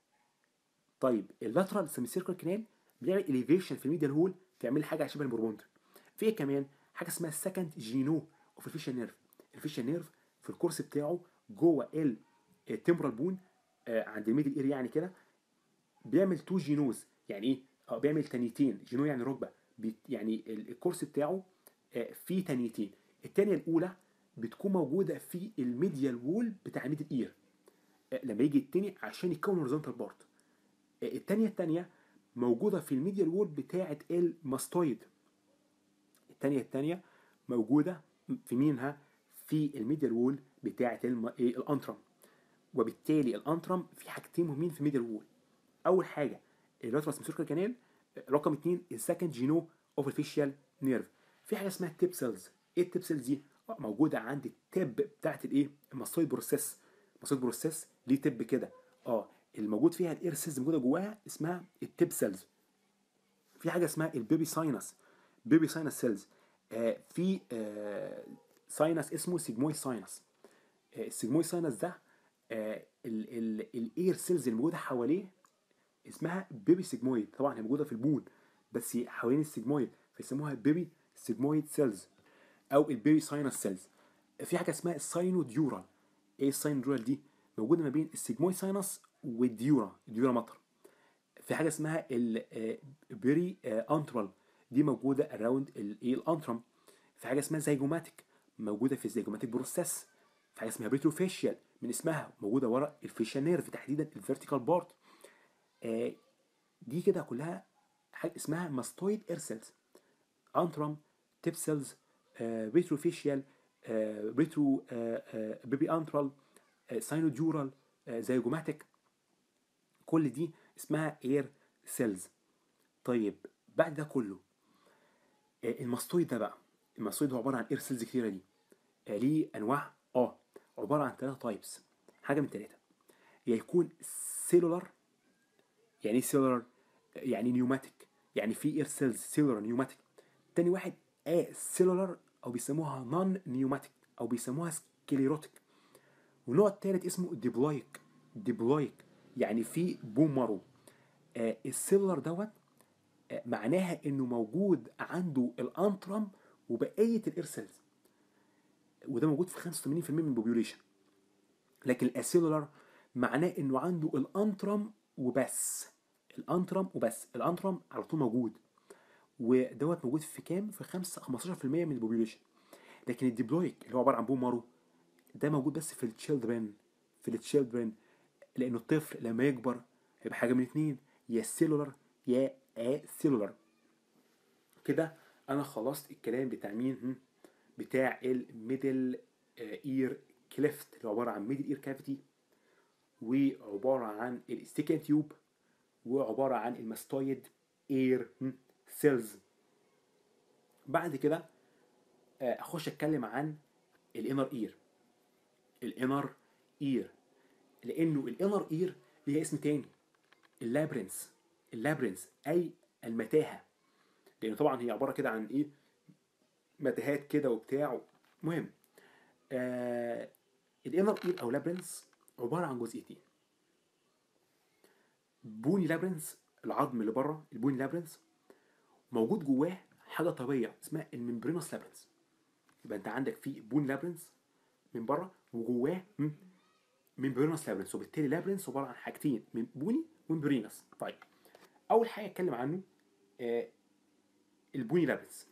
طيب اللاترال semicircular كانال بيعمل elevation في الميديال هول تعمل حاجه شبه البرومونتري في ايه كمان؟ حاجه اسمها السكند جينو اوف الفيشال نيرف الفيشال نيرف في الكورس بتاعه جوه التمبرال بون عند الميدل اير يعني كده بيعمل تو جينوز يعني ايه؟ اه بيعمل تانيتين جينو يعني ركبه بي يعني ال- الكورس بتاعه آه، فيه تانيتين التانية الأولى بتكون موجودة في الميديال وول بتاع الميدل اير آه، لما يجي التاني عشان يكون هوريزونتال بارت التانية التانية موجودة في الميديال وول بتاعة الماستويد التانية التانية موجودة في مينها في الميديال وول بتاعة الم... إيه؟ الانترم وبالتالي الانترم في حاجتين مهمين في الميديال وول اول حاجه اللاترال سيركل كانال رقم اثنين السكند جينو اوف الفيشيال نيرف في حاجه اسمها التيب سيلز ايه التيب سيلز دي آه، موجوده عند التب بتاعت الايه الماستويد بروسيس الماستويد بروسيس ليه تب كده اه الموجود فيها الاير سيلز موجوده جواها اسمها التيب سيلز في حاجه اسمها البيبي ساينس بيبي ساينس سيلز آه في آه ساينس اسمه سيجمويد ساينس آه السيجمويد ساينس ده آه الاير سيلز الموجوده حواليه اسمها بيبي سيجمويد طبعا هي موجوده في البون بس حوالين السيجمويد فيسموها بيبي سيجمويد سيلز او البيبي ساينس سيلز في حاجه اسمها الساينوديورال ايه الساينوديورال دي موجوده ما بين السيجمويد ساينس والديورا الديورا مطر في حاجه اسمها البيري انترال دي موجوده اراوند الايه الانترم في حاجه اسمها زيجوماتيك موجوده في الزيجوماتيك بروسيس في حاجه اسمها بريتروفيشيال من اسمها موجوده ورا الفيشال نيرف تحديدا الفيرتيكال بارت آه، دي كده كلها حاجه اسمها ماستويد اير سيلز انترم تيب سيلز ريتروفيشيال ريترو بيبي انترال ساينوديورال زيجوماتيك كل دي اسمها اير سيلز طيب بعد ده كله آه، الماستويد ده بقى الماستويد هو عباره عن اير سيلز كتيره دي آه، ليه انواع عباره عن ثلاثه تايبس حاجه من ثلاثه يا يكون سيلولار يعني ايه سيلولار يعني نيوماتيك يعني في اير سيلز سيلولار نيوماتيك تاني واحد ا سيلولار او بيسموها نون نيوماتيك او بيسموها سكليروتيك والنوع التالت اسمه ديبلويك ديبلويك يعني في بومرو آه السيلولار دوت آه معناها انه موجود عنده الانترم وبقيه الاير سيلز وده موجود في 85% من البوبيوليشن لكن الاسيلولار معناه انه عنده الانترم وبس الانترم وبس الانترم على طول موجود ودوت موجود في كام في 5 15% من البوبيوليشن لكن الديبلويك اللي هو عباره عن بوم مارو ده موجود بس في التشيلدرن في التشيلدرن لانه الطفل لما يكبر هيبقى حاجه من اتنين يا سيلولار يا اسيلولار كده انا خلصت الكلام بتاع مين هم؟ بتاع الميدل اير كليفت اللي هو عباره عن ميدل اير كافيتي وعباره عن الاستيكان تيوب وعباره عن الماستويد اير سيلز بعد كده اخش اتكلم عن الانر اير الانر اير لانه الانر اير ليها اسم تاني اللابرنس اللابرنس اي المتاهه لان طبعا هي عباره كده عن ايه متاهات كده وبتاع مهم آه الانر اير او لابرنس عباره عن جزئيتين بوني لابرنس العظم اللي بره البوني لابرنس موجود جواه حاجه طبيعيه اسمها الممبرينوس لابرنس يبقى انت عندك في بون لابرنس من بره وجواه ممبرينوس لابرنس وبالتالي لابرنس عباره عن حاجتين بوني وممبرينوس طيب اول حاجه اتكلم عنه آه البوني لابرنس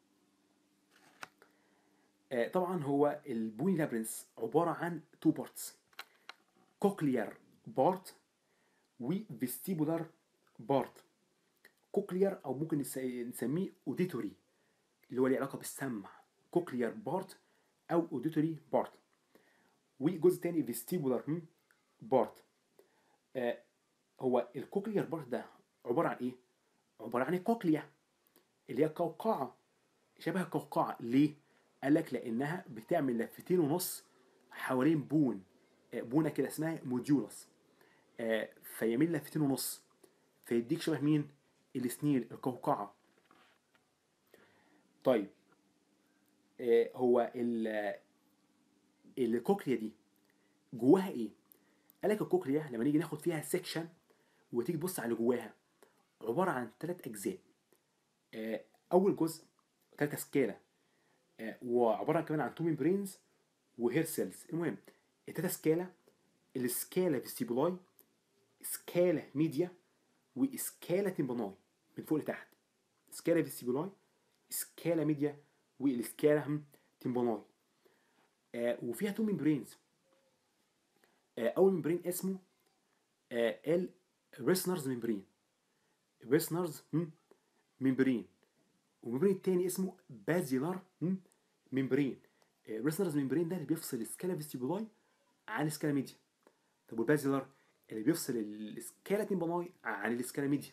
آه طبعا هو البوني لابرنس عباره عن تو بارتس كوكليار بارت وفيستيبولار بارت كوكليار او ممكن نسميه اوديتوري اللي هو ليه علاقه بالسمع كوكليار بارت او اوديتوري بارت وجزء تاني فيستيبولار بارت آه هو الكوكليار بارت ده عباره عن ايه عباره عن الكوكليا اللي هي قوقعه شبه القوقعه ليه قال لك لانها بتعمل لفتين ونص حوالين بون آه بونه كده اسمها موديولس آه فيميل لفتين ونص فيديك شبه مين السنيل القوقعه طيب آه هو الكوكليا دي جواها ايه قال لك الكوكليا لما نيجي ناخد فيها سيكشن وتيجي تبص على جواها عباره عن ثلاث اجزاء آه اول جزء ثلاثه سكالا آه وعباره كمان عن تو ميمبرينز وهير سيلز المهم الثلاثه سكالا السكالا فيستيبولاي سكالا ميديا وسكالا تيمباناي من فوق لتحت سكالا فيستيبولاي سكالا ميديا والسكالا تيمباناي آه وفيها تو ميمبرينز آه اول ميمبرين اسمه آه الريسنرز ميمبرين ريسنرز ميمبرين والميمبرين التاني اسمه بازيلار ميمبرين ريسنرز ميمبرين ده اللي بيفصل السكالا فيستيبولاي عن السكالا ميديا طب والبازيلار اللي بيفصل السكالا تيمباناي عن السكالا ميديا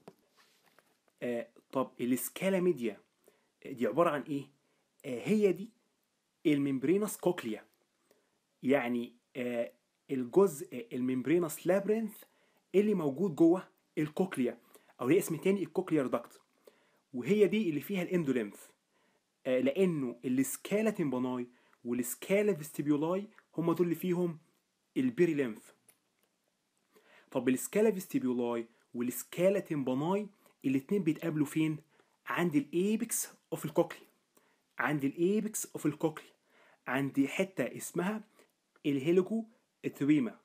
آه طب السكالا ميديا دي عباره عن ايه آه هي دي الممبرينس كوكليا يعني آه الجزء الممبرينس لابرنث اللي موجود جوه الكوكليا او ليه اسم تاني الكوكليار داكت وهي دي اللي فيها الاندوليمف آه لانه السكالا تيمباناي والسكالا فيستيبيولاي هم دول اللي فيهم البيري ليمف طب السكالا فيستيبيولاي والسكالا تيمباناي الاتنين بيتقابلوا فين عند الايبكس اوف الكوكلي عند الايبكس اوف الكوكلي عند حته اسمها الهيلوجو اتريما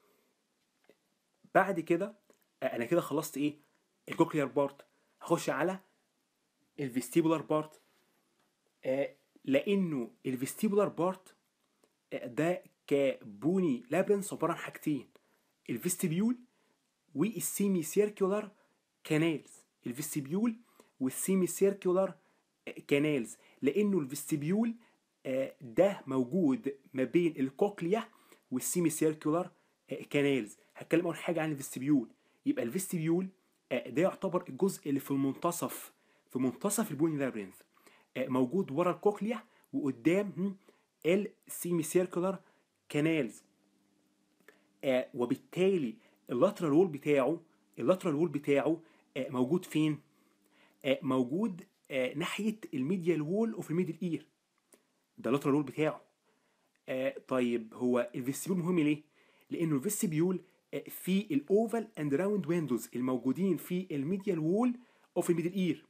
بعد كده انا كده خلصت ايه الكوكليار بارت هخش على الفيستيبولار بارت آه لانه الفيستيبولار بارت آه ده كبوني لابرنس عباره عن حاجتين الفيستيبيول والسيمي سيركولار كانالز الفيستيبيول والسيمي سيركولار كانالز لانه الفيستيبيول آه ده موجود ما بين الكوكليا والسيمي سيركولار كانالز هتكلم اول حاجه عن الفيستيبيول يبقى الفيستيبيول ده يعتبر الجزء اللي في المنتصف في منتصف البوني لابرينث موجود ورا الكوكليا وقدام السيمي سيركولار كانالز آه وبالتالي اللاترال وول بتاعه اللاترال وول بتاعه آه موجود فين؟ آه موجود آه ناحيه الميديال وول اوف الميدل اير ده اللاترال وول بتاعه آه طيب هو الفيستيبيول مهم ليه؟ لانه الفيستيبيول آه في الاوفال اند راوند ويندوز الموجودين في الميديال وول اوف الميدل اير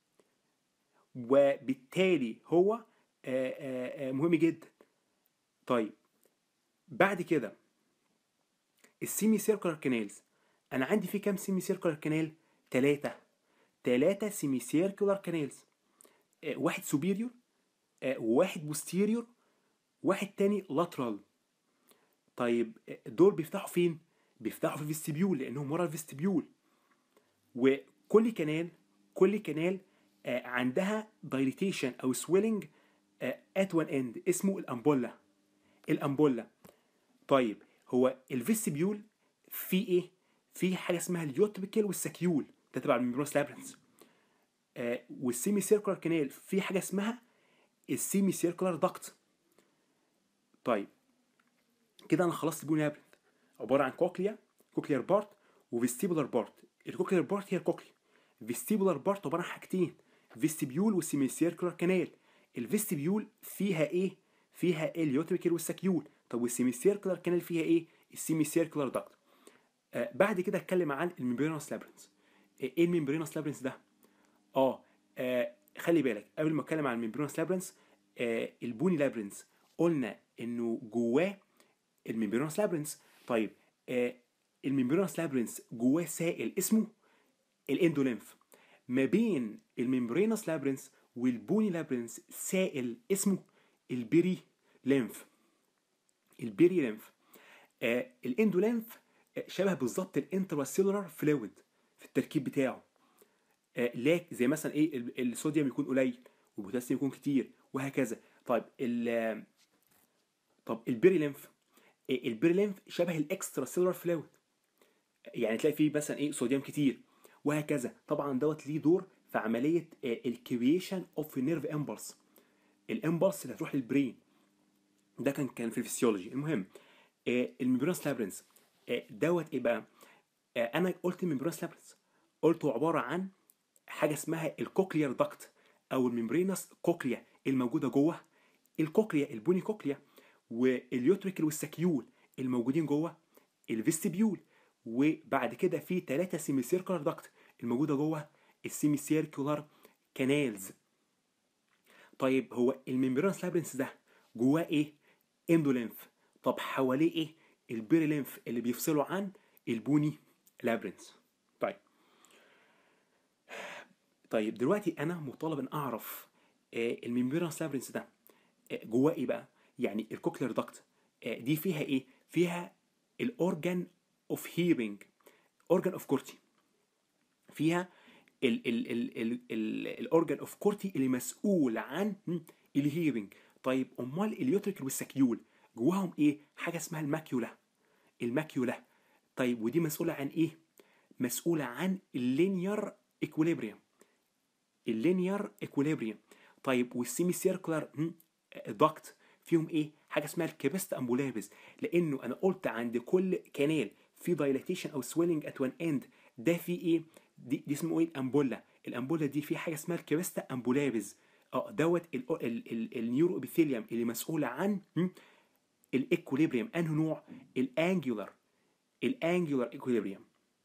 وبالتالي هو آه آه آه مهم جدا طيب بعد كده السيمي سيركولار كانالز انا عندي في كام سيمي سيركولار كانال ثلاثة ثلاثة سيمي سيركولار كانالز آه واحد سوبيريور آه وواحد بوستيريور واحد تاني لاترال طيب آه دول بيفتحوا فين بيفتحوا في الفيستيبيول لانهم ورا الفيستيبيول وكل كانال كل كانال آه عندها دايليتيشن او سويلنج ات وان اند اسمه الامبولا الامبولا طيب هو الفيستيبيول في ايه في حاجه اسمها اليوتبيكال والسكيول ده تبع الميمبرونس لابرنس آه والسيمي سيركولار كانال في حاجه اسمها السيمي سيركولار داكت طيب كده انا خلصت البوني لابرنث عباره عن كوكليا كوكليار بارت وفيستيبولار بارت الكوكليار بارت هي الكوكليا الفيستيبولار بارت عباره عن حاجتين فيستيبيول والسيمي سيركولار كانال الفيستيبيول فيها ايه فيها اليوتريكال والسكيول طب والسيمي سيركولار كانال فيها ايه السيمي سيركولار داكت آه بعد كده اتكلم عن الممبرينوس لابرنس ايه الممبرينوس لابرنس ده اه, آه خلي بالك قبل ما اتكلم عن الممبرينوس لابرنس آه البوني لابرنس قلنا انه جواه الممبرينوس لابرنس طيب آه الممبرينوس لابرنس جواه سائل اسمه الاندوليمف ما بين الممبرينوس لابرنس والبوني لابرنس سائل اسمه البيري ليمف البيري ليمف آه الاندوليمف آه شبه بالظبط الانتراسيلولار فلويد في التركيب بتاعه آه لكن زي مثلا ايه الصوديوم يكون قليل والبوتاسيوم يكون كتير وهكذا طيب ال طب البيري ليمف البيري ليمف شبه الاكسترا سيلولار فلويد يعني تلاقي فيه مثلا ايه صوديوم كتير وهكذا طبعا دوت ليه دور في عمليه الكرييشن اوف نيرف امبلس الامبلس اللي هتروح للبرين ده كان كان في الفسيولوجي المهم الميمبرانس لابرنس دوت ايه بقى انا قلت الميمبرانس لابرنس قلته عباره عن حاجه اسمها الكوكليار داكت او الممبرينس كوكليا الموجوده جوه الكوكليا البوني كوكليا واليوتريكل والسكيول الموجودين جوه الفيستيبيول وبعد كده في ثلاثه سيمي سيركولار داكت الموجوده جوه السيمي سيركولار كانالز طيب هو الممبرانس لابرنس ده جواه ايه اندولينف طب حواليه ايه البيريلينف اللي بيفصله عن البوني لابرنس طيب طيب دلوقتي انا مطالب ان اعرف آه الممبرانس لابرنس ده آه جواه ايه بقى يعني الكوكلير داكت آه دي فيها ايه فيها الاورجان اوف هيرنج اورجان اوف كورتي فيها الاورجان اوف كورتي اللي مسؤول عن الهيرنج طيب امال اليوتريكل والسكيول جواهم ايه حاجه اسمها الماكيولا الماكيولا طيب ودي مسؤوله عن ايه مسؤوله عن اللينير اكوليبريم اللينير اكوليبريم طيب والسيمي سيركولار داكت فيهم ايه حاجه اسمها الكابست امبولابز لانه انا قلت عند كل كانال في دايلاتيشن او سويلنج ات وان اند ده في ايه دي, دي اسمه ايه الامبولا الامبولا دي في حاجه اسمها الكابستا امبولابز اه دوت النيورو ابيثيليوم اللي مسؤول عن الايكوليبريم انه نوع الانجولار الانجولار ايكوليبريم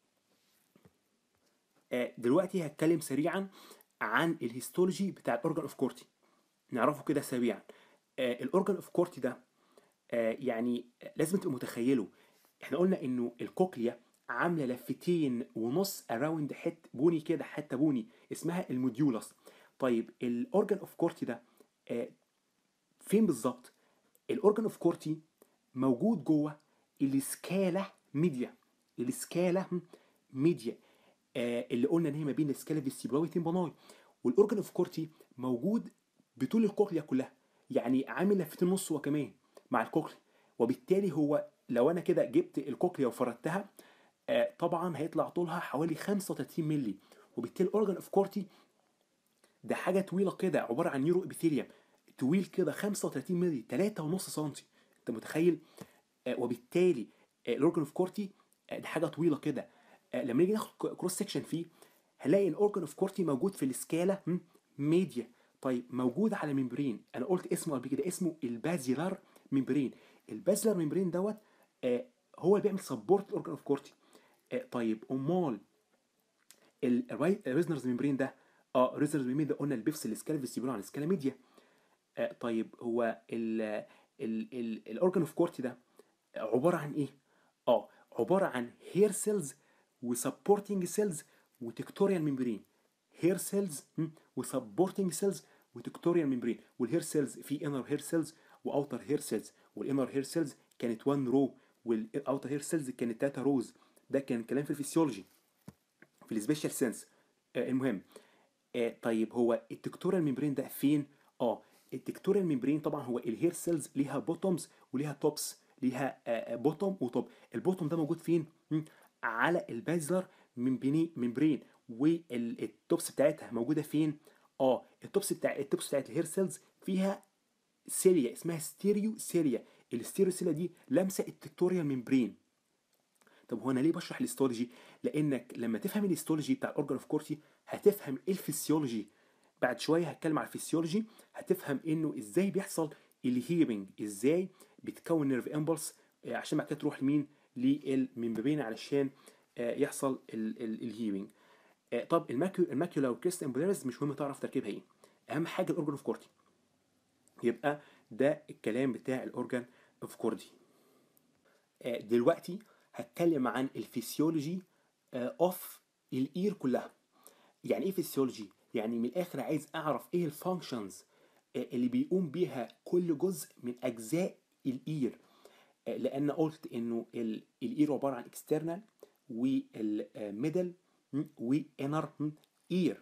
آه دلوقتي هتكلم سريعا عن الهيستولوجي بتاع الاورجان اوف كورتي نعرفه كده سريعا آه الاورجان اوف كورتي ده آه يعني لازم تبقوا متخيلوا احنا قلنا انه الكوكليا عامله لفتين ونص اراوند حت بوني كده حته بوني اسمها الموديولس طيب الاورجان اوف كورتي ده آه فين بالظبط الاورجان اوف كورتي موجود جوه السكالا ميديا السكالا ميديا آه اللي قلنا ان هي ما بين السكالا فيستيبولاي والتيمباناي والاورجان اوف كورتي موجود بطول الكوكليا كلها يعني عامل لفتين نص هو كمان مع الكوكليا وبالتالي هو لو انا كده جبت الكوكليا وفردتها آه طبعا هيطلع طولها حوالي 35 مللي وبالتالي الاورجان اوف كورتي ده حاجه طويله كده عباره عن نيورو ابيثيليوم طويل كده 35 مللي 3.5 سم انت متخيل آه، وبالتالي الاورجن اوف كورتي دي حاجه طويله كده آه، لما نيجي ناخد كروس سكشن فيه هنلاقي الاورجن اوف كورتي موجود في السكالا هم، ميديا طيب موجود على ممبرين انا قلت اسمه قبل كده اسمه البازيلار ممبرين البازيلار ممبرين دوت آه، هو اللي بيعمل سبورت الاورجن اوف كورتي آه، طيب امال الريزنرز ممبرين ده اه الريزنرز ممبرين ده قلنا اللي بيفصل السكالا فيستيبول عن السكالا ميديا آه، طيب هو ال ال ال الاورجن اوف كورتي ده عباره عن ايه؟ اه عباره عن هير سيلز وسبورتنج سيلز وتكتوريال ممبرين هير سيلز وسبورتنج سيلز وتكتوريال ممبرين والهير سيلز في انر هير سيلز واوتر هير سيلز والانر هير سيلز كانت 1 رو والاوتر هير سيلز كانت 3 روز ده كان كلام في الفسيولوجي في السبيشال سنس آه المهم آه طيب هو التكتورال ممبرين ده فين؟ اه التكتورال ممبرين طبعا هو الهير سيلز ليها بوتومز وليها توبس ليها آه بوتوم وتوب البوتوم ده موجود فين؟ مم، على البازلر ممبرين ممبرين والتوبس بتاعتها موجوده فين؟ اه التوبس بتاع التوبس بتاعت الهير سيلز فيها سيليا اسمها ستيريو سيليا الستيريو سيليا دي لامسه التكتوريال ممبرين طب هو انا ليه بشرح الهيستولوجي؟ لانك لما تفهم الهيستولوجي بتاع الاورجن اوف كورتي هتفهم ايه الفسيولوجي بعد شويه هتكلم على الفسيولوجي هتفهم انه ازاي بيحصل الهيرنج ازاي بتكون نيرف امبلس عشان بعد كده تروح لمين للممبرين علشان آه، يحصل الهيرنج طب الماكيو الماكيولا والكريست امبولاريز مش مهم تعرف تركيبها ايه اهم حاجه الاورجن اوف كورتي يبقى ده الكلام بتاع الاورجن اوف كورتي آه، دلوقتي هتكلم عن الفسيولوجي اوف الاير كلها يعني ايه فسيولوجي يعني من الاخر عايز اعرف ايه الفانكشنز اللي بيقوم بيها كل جزء من اجزاء الاير آه، لان قلت انه ال- الاير عباره عن اكسترنال والميدل وانر اير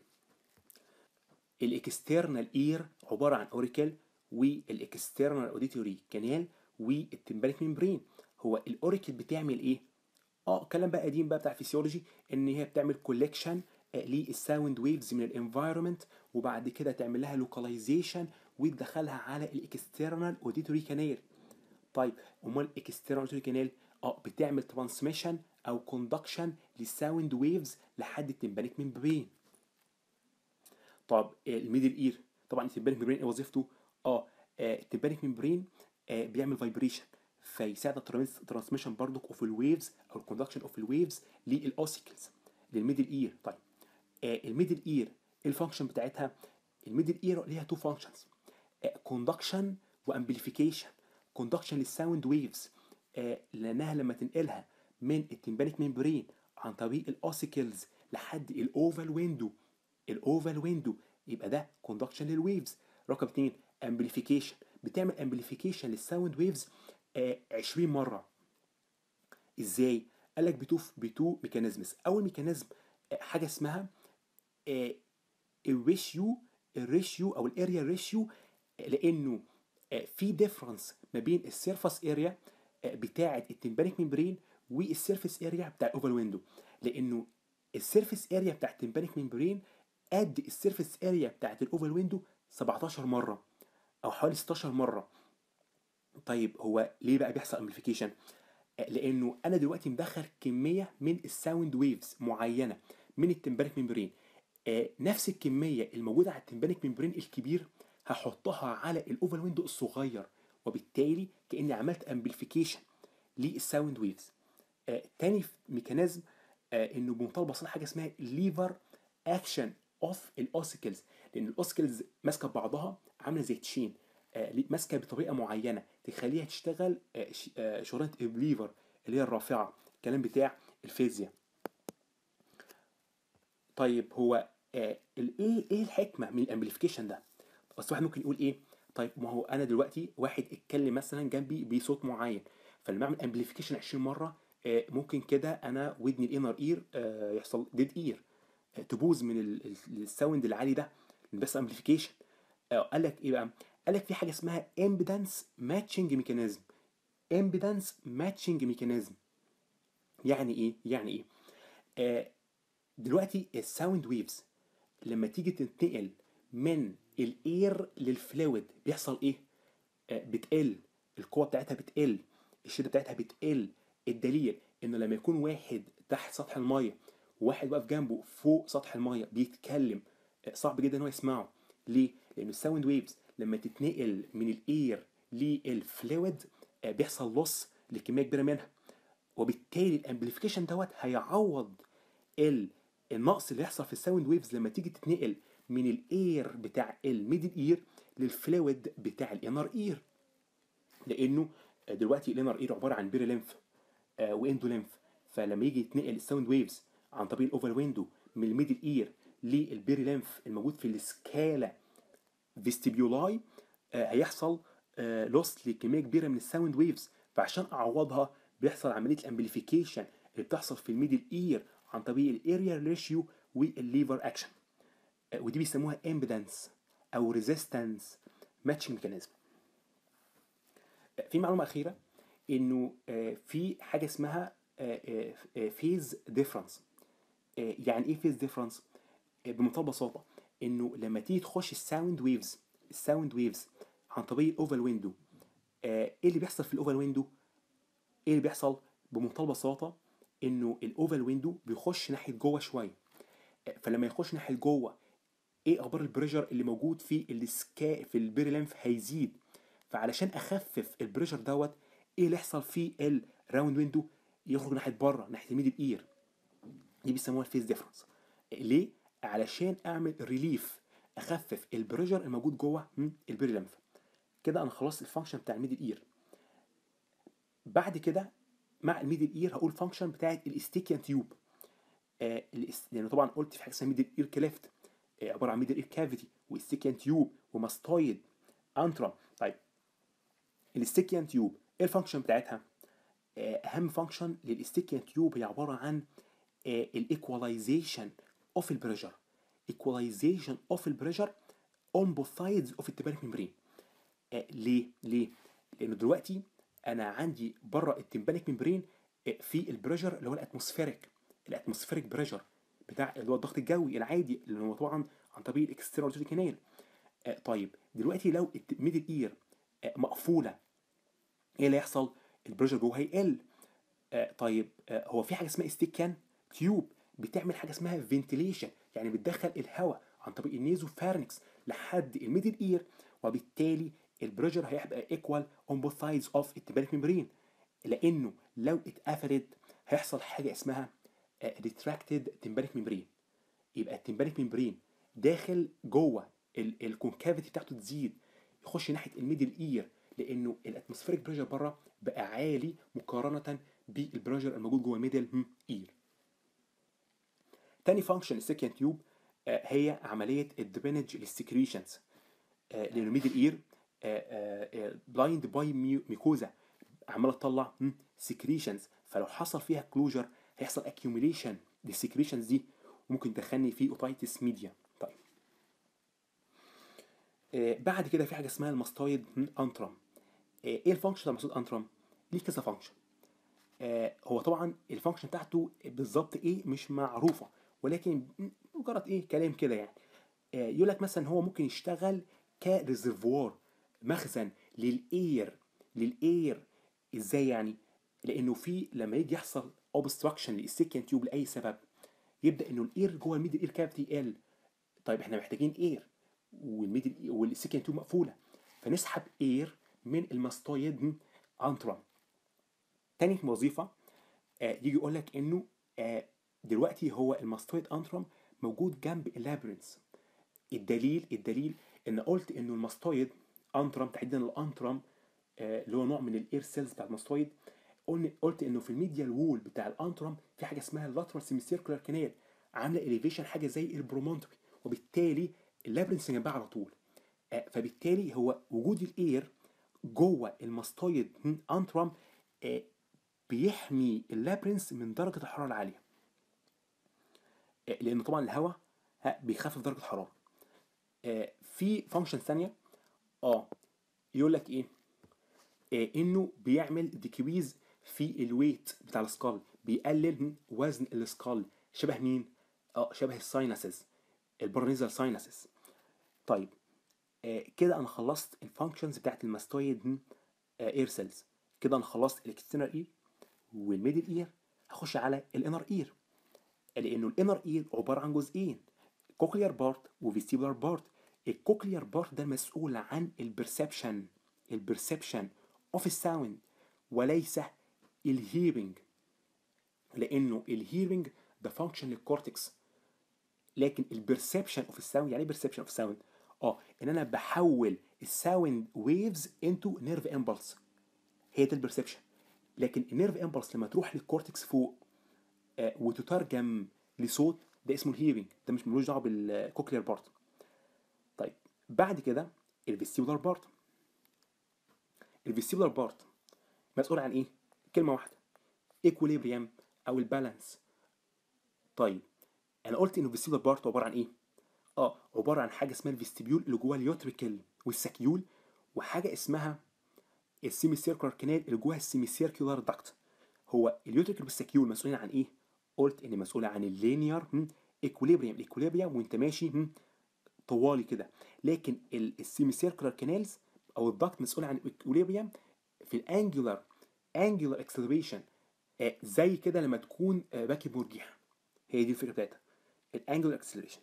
الاكسترنال اير عباره عن اوريكل والاكسترنال اوديتوري كانال والتمبانيك ممبرين هو الاوريكل بتعمل ايه اه كلام بقى قديم بقى بتاع فيسيولوجي ان هي بتعمل كولكشن للساوند ويفز من الانفايرمنت وبعد كده تعمل لها لوكاليزيشن وتدخلها على الاكسترنال اوديتوري كانال طيب امال الاكسترنال اوديتوري كانال اه بتعمل ترانسميشن او كوندكشن للساوند ويفز لحد التمبانيك ممبرين طب الميدل اير طبعا التمبانيك ممبرين ايه وظيفته اه آه، التمبانيك ممبرين آه، بيعمل فايبريشن فيساعد الترانسميشن برضك اوف الويفز او الكوندكشن اوف الويفز للاوسيكلز للميدل اير طيب آه، الميدل اير ايه الفانكشن بتاعتها الميدل اير ليها تو فانكشنز كوندكشن وامبليفيكيشن كوندكشن للساوند ويفز لانها لما تنقلها من التمبانيك ممبرين عن طريق الاوسيكلز لحد الاوفال ويندو الاوفال ويندو يبقى ده كوندكشن للويفز رقم اثنين امبليفيكيشن بتعمل امبليفيكيشن للساوند ويفز 20 مره ازاي قال لك بتو بتو ميكانيزمز اول ميكانيزم آه، حاجه اسمها الريشيو الريشيو او الاريا ريشيو لانه آه، في ديفرنس ما بين السيرفس اريا بتاعه التمبانيك ممبرين والسيرفس اريا بتاع الاوفال ويندو لانه السيرفس اريا بتاع التمبانيك ممبرين قد السيرفس اريا بتاعت الاوفال ويندو 17 مره او حوالي 16 مره طيب هو ليه بقى بيحصل امبليفيكيشن لانه انا دلوقتي مدخل كميه من الساوند ويفز معينه من التمبانيك ممبرين آه، نفس الكميه الموجوده على التمبانيك ممبرين الكبير هحطها على الاوفال ويندو الصغير وبالتالي كاني عملت امبليفيكيشن للساوند ويفز آه، تاني ميكانيزم آه، انه بمنتهى البساطه حاجه اسمها ليفر اكشن اوف الاوسيكلز لان الاوسيكلز ماسكه ببعضها عامله زي تشين آه، ليه- ماسكه بطريقه معينه تخليها تشتغل آه، ش- آه، شغلانه الليفر اللي هي الرافعه الكلام بتاع الفيزياء طيب هو آه، ال- ايه ايه الحكمه من الامبليفيكيشن ده بس واحد ممكن يقول ايه طيب ما هو انا دلوقتي واحد اتكلم مثلا جنبي بصوت معين فلما اعمل امبليفيكيشن 20 مره آه، ممكن كده انا ودني الانر اير يحصل ديد اير تبوظ من ال- ال- الساوند العالي ده بس امبليفيكيشن قال لك ايه بقى قال لك في حاجه اسمها امبيدانس ماتشنج ميكانيزم امبيدانس ماتشنج ميكانيزم يعني ايه يعني ايه آه دلوقتي الساوند ويفز لما تيجي تنتقل من الاير للفلويد بيحصل ايه آه بتقل القوه بتاعتها بتقل الشده بتاعتها بتقل الدليل انه لما يكون واحد تحت سطح الميه وواحد واقف جنبه فوق سطح الميه بيتكلم آه، صعب جدا ان هو يسمعه ليه لان الساوند ويفز لما تتنقل من الاير للفلويد آه، بيحصل لص لكميه كبيره منها وبالتالي الامبليفيكيشن دوت هيعوض ال- النقص اللي يحصل في الساوند ويفز لما تيجي تتنقل من الاير بتاع الميدل اير للفلويد بتاع الانر اير لانه دلوقتي الانر اير عباره عن بيري ليمف آه، واندو ليمف فلما يجي يتنقل الساوند ويفز عن طريق الاوفر ويندو من الميدل اير للبيري ليمف الموجود في السكالا فيستيبيولاي آه، هيحصل لوس لكميه كبيره من الساوند ويفز فعشان اعوضها بيحصل عمليه الامبليفيكيشن اللي بتحصل في الميدل اير عن طريق الاريا ريشيو والليفر اكشن ودي بيسموها امبيدنس او ريزيستنس ماتشنج ميكانيزم في معلومه اخيره انه آه، في حاجه اسمها فيز ديفرنس يعني ايه فيز ديفرنس بمنتهى البساطه انه لما تيجي تخش الساوند ويفز الساوند ويفز عن طريق الاوفال ويندو ايه اللي بيحصل في الاوفال ويندو ايه اللي بيحصل بمنتهى البساطه انه الاوفال ويندو بيخش ناحيه جوه شويه آه، فلما يخش ناحيه جوه ايه اخبار البريشر اللي موجود في السكا في البيري ليمف هيزيد فعلشان اخفف البريشر دوت ايه اللي يحصل في الراوند ويندو يخرج ناحيه بره ناحيه الميدل اير دي بيسموها الفيز ديفرنس ليه علشان اعمل ريليف اخفف البريشر الموجود جوه مم، البيري ليمف كده انا خلصت الفانكشن بتاع الميدل اير بعد كده مع الميدل اير هقول فانكشن بتاعت الاستيكيان تيوب آه الاس- لان طبعا قلت في حاجه اسمها ميدل اير كليفت آه عباره عن ميدل اير كافيتي واستيكيان تيوب وماستويد انترا طيب الاستيكيان تيوب ايه الفانكشن بتاعتها آه، اهم فانكشن للاستيكيان تيوب هي عباره عن الايكواليزيشن اوف البريشر ايكواليزيشن اوف البريشر اون بوث سايدز اوف التبانيك ممبرين ليه ليه لانه دلوقتي انا عندي بره التمبانيك ممبرين آه، في البريشر اللي هو الاتموسفيريك الاتموسفيريك بريشر بتاع اللي هو الضغط الجوي العادي اللي هو طبعا عن طريق الاكسترنال كانال آه، طيب دلوقتي لو الميدل اير مقفوله ايه اللي هيحصل البريشر جوه هيقل آه، طيب آه، هو في حاجه اسمها استيكان تيوب بتعمل حاجه اسمها فنتيليشن يعني بتدخل الهواء عن طريق النيزو فارنكس لحد الميدل اير وبالتالي البريشر هيبقى ايكوال اون بوث سايدز اوف التبانيك ممبرين لانه لو اتقفلت هيحصل حاجه اسمها ريتراكتد تمبانيك ممبرين يبقى التمبانيك ممبرين داخل جوه الكونكافيتي بتاعته تزيد يخش ناحيه الميدل اير لانه الاتموسفيريك بريشر بره بقى عالي مقارنه بالبريشر الموجود جوه الميدل اير تاني فانكشن السكند تيوب هي عمليه الدرينج للسكريشنز لانه ميدل اير بلايند باي ميكوزا عماله تطلع سكريشنز فلو حصل فيها كلوجر هيحصل اكيوميليشن للسكريشنز دي وممكن تدخلني في اوتايتس ميديا طيب آه، بعد كده في حاجه اسمها الماستويد انترم ايه الفانكشن بتاع الماستويد انترم ليه كذا فانكشن آه، هو طبعا الفانكشن بتاعته بالظبط ايه مش معروفه ولكن مجرد ايه كلام كده يعني آه، يقول لك مثلا هو ممكن يشتغل كريزرفوار مخزن للاير للاير ازاي يعني لانه في لما يجي يحصل اوبستراكشن للسكن تيوب لاي سبب يبدا انه الاير جوه الميدل اير كافيتي يقل طيب احنا محتاجين اير والميدل والسكن تيوب مقفوله فنسحب اير من الماستويد انترم تاني وظيفه آه يجي يقول لك انه آه دلوقتي هو الماستويد انترم موجود جنب اللابرنس الدليل الدليل ان قلت انه الماستويد انترم تحديدا الانترم آه اللي هو نوع من الاير سيلز بتاع الماستويد قلنا قلت انه في الميديال وول بتاع الانترم في حاجه اسمها اللاترال سيمي سيركولار كانال عامله اليفيشن حاجه زي البرومونتري وبالتالي اللابرنس جنبها على طول آه فبالتالي هو وجود الاير جوه الماستويد انترم آه بيحمي اللابرنس من درجه الحراره العاليه آه لان طبعا الهواء بيخفف درجه الحراره آه في فانكشن ثانيه اه يقول لك ايه آه انه بيعمل ديكريز في الويت بتاع السكال بيقلل وزن السكال شبه مين اه شبه الساينسز البرونيزال ساينسز طيب آه كده انا خلصت الفانكشنز بتاعت الماستويد اير سيلز كده انا خلصت الاكسترنال اير والميدل اير هخش على الانر اير لانه الانر اير عباره عن جزئين كوكليار بارت وفيستيبولار بارت الكوكليار بارت ده مسؤول عن البرسبشن البرسبشن اوف الساوند وليس الهيرنج لانه الهيرنج ده فانكشن للكورتكس لكن البرسبشن اوف الساوند يعني ايه برسبشن اوف الساوند اه ان انا بحول الساوند ويفز انتو نيرف امبلس هي ده البرسبشن لكن النيرف امبلس لما تروح للكورتكس فوق آه وتترجم لصوت ده اسمه الهيرنج ده مش ملوش دعوه بالكوكلير بارت طيب بعد كده الفيستيبولار بارت الفيستيبولار بارت مسؤول عن ايه كلمه واحده ايكوليبريم او البالانس طيب انا قلت ان الفيستيبولار بارت عباره عن ايه اه عباره عن حاجه اسمها الفيستيبيول اللي جوه اليوتريكل والساكيول وحاجه اسمها السيمي سيركولار كانال اللي جواها السيمي سيركولار داكت هو اليوتريكل والساكيول مسؤولين عن ايه قلت ان مسؤوله عن اللينير ايكوليبريم الايكوليبريم وانت ماشي طوالي كده لكن السيمي سيركولار كانالز او الداكت مسؤول عن الايكوليبريم في الانجولار انجولار اكسلريشن زي كده لما تكون آه باكي مرجح هي دي الفكره بتاعتها الانجولار اكسلريشن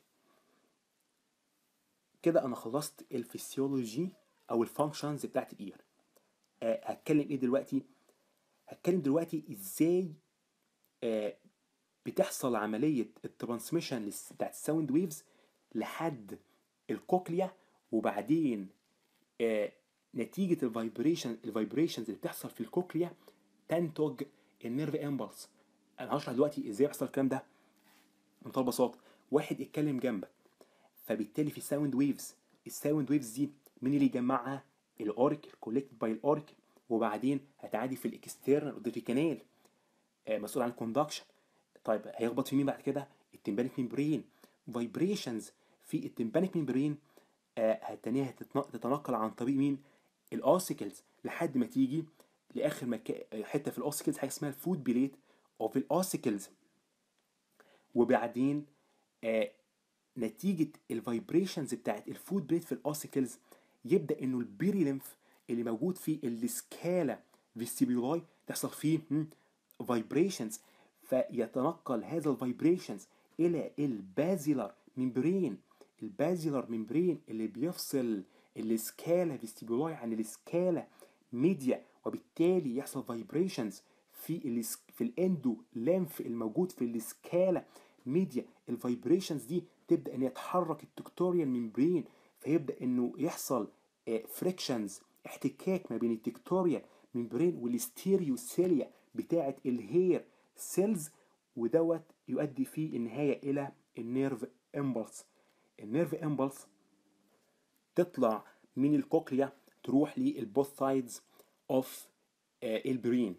كده انا خلصت الفسيولوجي او الفانكشنز بتاعت الاير آه هتكلم ايه دلوقتي هتكلم دلوقتي ازاي آه بتحصل عمليه الترانسميشن بتاعت الساوند ويفز لحد الكوكليا وبعدين آه نتيجه الفايبريشن الفايبريشنز اللي بتحصل في الكوكليا تنتج النيرف امبلس انا هشرح دلوقتي ازاي يحصل الكلام ده بمنتهى البساطه واحد اتكلم جنبك فبالتالي في ساوند ويفز الساوند ويفز دي مين اللي يجمعها الاوريكل كولكتد باي الاوريكل وبعدين هتعدي في الاكسترنال اوديتري كانال آه مسؤول عن الكوندكشن طيب هيخبط في مين بعد كده التمبانيك ميمبرين فايبريشنز في التمبانيك ميمبرين آه هتنيها تتنقل عن طريق مين الاوسيكلز لحد ما تيجي لاخر مكان حته في الاوسيكلز حاجه اسمها الفود بليت اوف الاوسيكلز وبعدين آه نتيجه الفايبريشنز بتاعت الفود بليت في الاوسيكلز يبدا انه البيريليمف اللي موجود في السكالا فيستيبيولاي تحصل فيه فايبريشنز فيتنقل هذا الفايبريشنز الى البازيلر ممبرين البازيلر ممبرين اللي بيفصل السكالا فيستيبولاي عن السكالا ميديا وبالتالي يحصل فايبريشنز في في الاندو ليمف الموجود في السكالا ميديا الفايبريشنز دي تبدا ان يتحرك التكتوريال ممبرين فيبدا انه يحصل فريكشنز احتكاك ما بين التكتوريال ممبرين والستيريوسيليا بتاعه الهير سيلز ودوت يؤدي في النهايه الى النيرف امبلس النيرف امبلس تطلع من الكوكليا تروح للبوث سايدز اوف البرين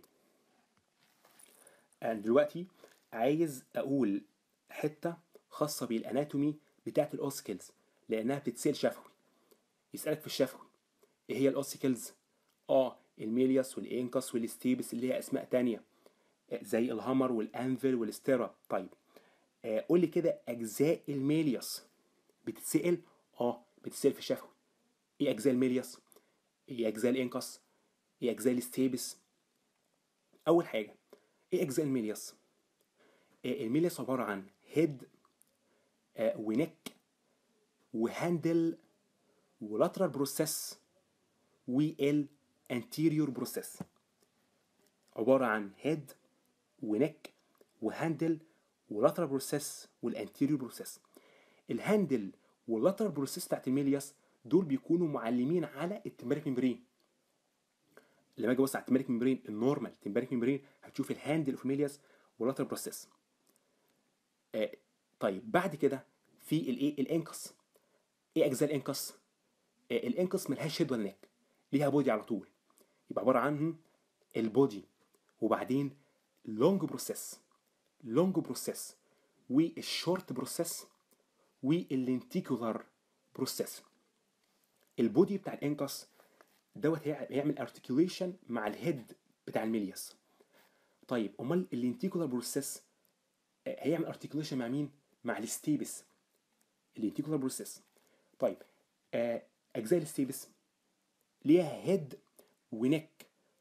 دلوقتي عايز اقول حته خاصه بالاناتومي بتاعت الاوسكلز لانها بتتسال شفوي يسالك في الشفوي ايه هي الاوسيكلز اه الميلياس والانكس والستيبس اللي هي اسماء تانية زي الهامر والانفل والستيرا طيب آه قول لي كده اجزاء الميلياس بتتسال اه بتتسال في الشفوي ايه اجزاء الميلياس ايه اجزاء الانكس ايه اجزاء الستيبس اول حاجه ايه اجزاء الميلياس آه الميلياس عباره عن هيد آه ونك وهاندل ولاترال بروسيس والانتيريور بروسيس عباره عن هيد ونك وهاندل ولاترال بروسيس والانتيريور بروسيس الهاندل واللاترال بروسيس بتاعت الميلياس دول بيكونوا معلمين على التمباريك ممبرين لما اجي ابص على التمباريك ممبرين النورمال التمباريك ممبرين هتشوف الهاندل اوف ميلياس واللاترال بروسيس آه طيب بعد كده في الايه الانكس ايه اجزاء الانكس آه الانكس ملهاش هيد ولا نك ليها بودي على طول يبقى عباره عن البودي وبعدين لونج بروسيس لونج بروسيس والشورت بروسيس واللينتيكولار بروسيس البودي بتاع الانكس دوت هيعمل ارتكيوليشن مع الهيد بتاع الميلياس طيب امال اللينتيكولار بروسيس هيعمل ارتكيوليشن مع مين مع الستيبس اللينتيكولار بروسيس طيب اجزاء الستيبس ليها هيد ونك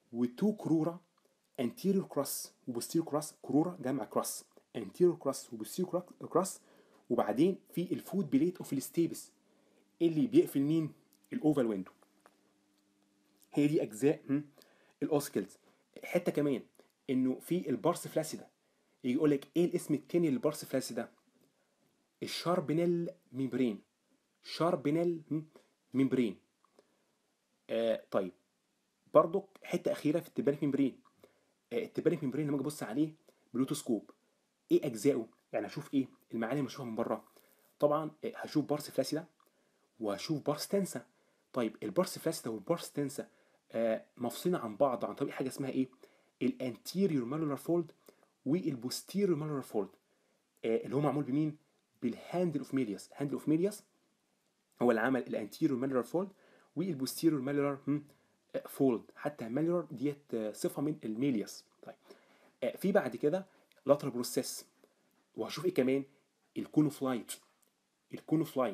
وتو كرورا anterior كراس وبوستيريور كراس كرورا جمع كراس anterior كراس وبوستيريور كراس وبعدين في الفود بليت اوف الستيبس اللي بيقفل مين الاوفال ويندو هي دي اجزاء هم، الاوسكلز حته كمان انه في البارس فلاسيدا يجي يقول لك ايه الاسم التاني للبارس فلاسيدا الشاربنيل ميمبرين شاربنيل هم، ميمبرين آه طيب برضك حته اخيره في التبانيك ميمبرين آه التبانيك ميمبرين لما اجي ابص عليه بلوتوسكوب ايه اجزائه يعني هشوف ايه المعالم اللي هشوفها من بره طبعا آه، هشوف بارس فلاسيدا وهشوف بارس تنسا طيب البارس فلاسيدا والبارس تنسا آه مفصولين عن بعض عن طريق حاجه اسمها ايه الانتيريور مالولار فولد والبوستيريور مالولار فولد آه اللي هو معمول بمين بالهاندل اوف ميليوس هاندل اوف ميليوس هو اللي عمل الانتيريور مالولار فولد والبوستيريور مالولار فولد حتى مالولار ديت آه، صفه من الميليوس طيب آه، في بعد كده لاترال بروسيس وهشوف ايه كمان الكونوفلايت الكونوفلايت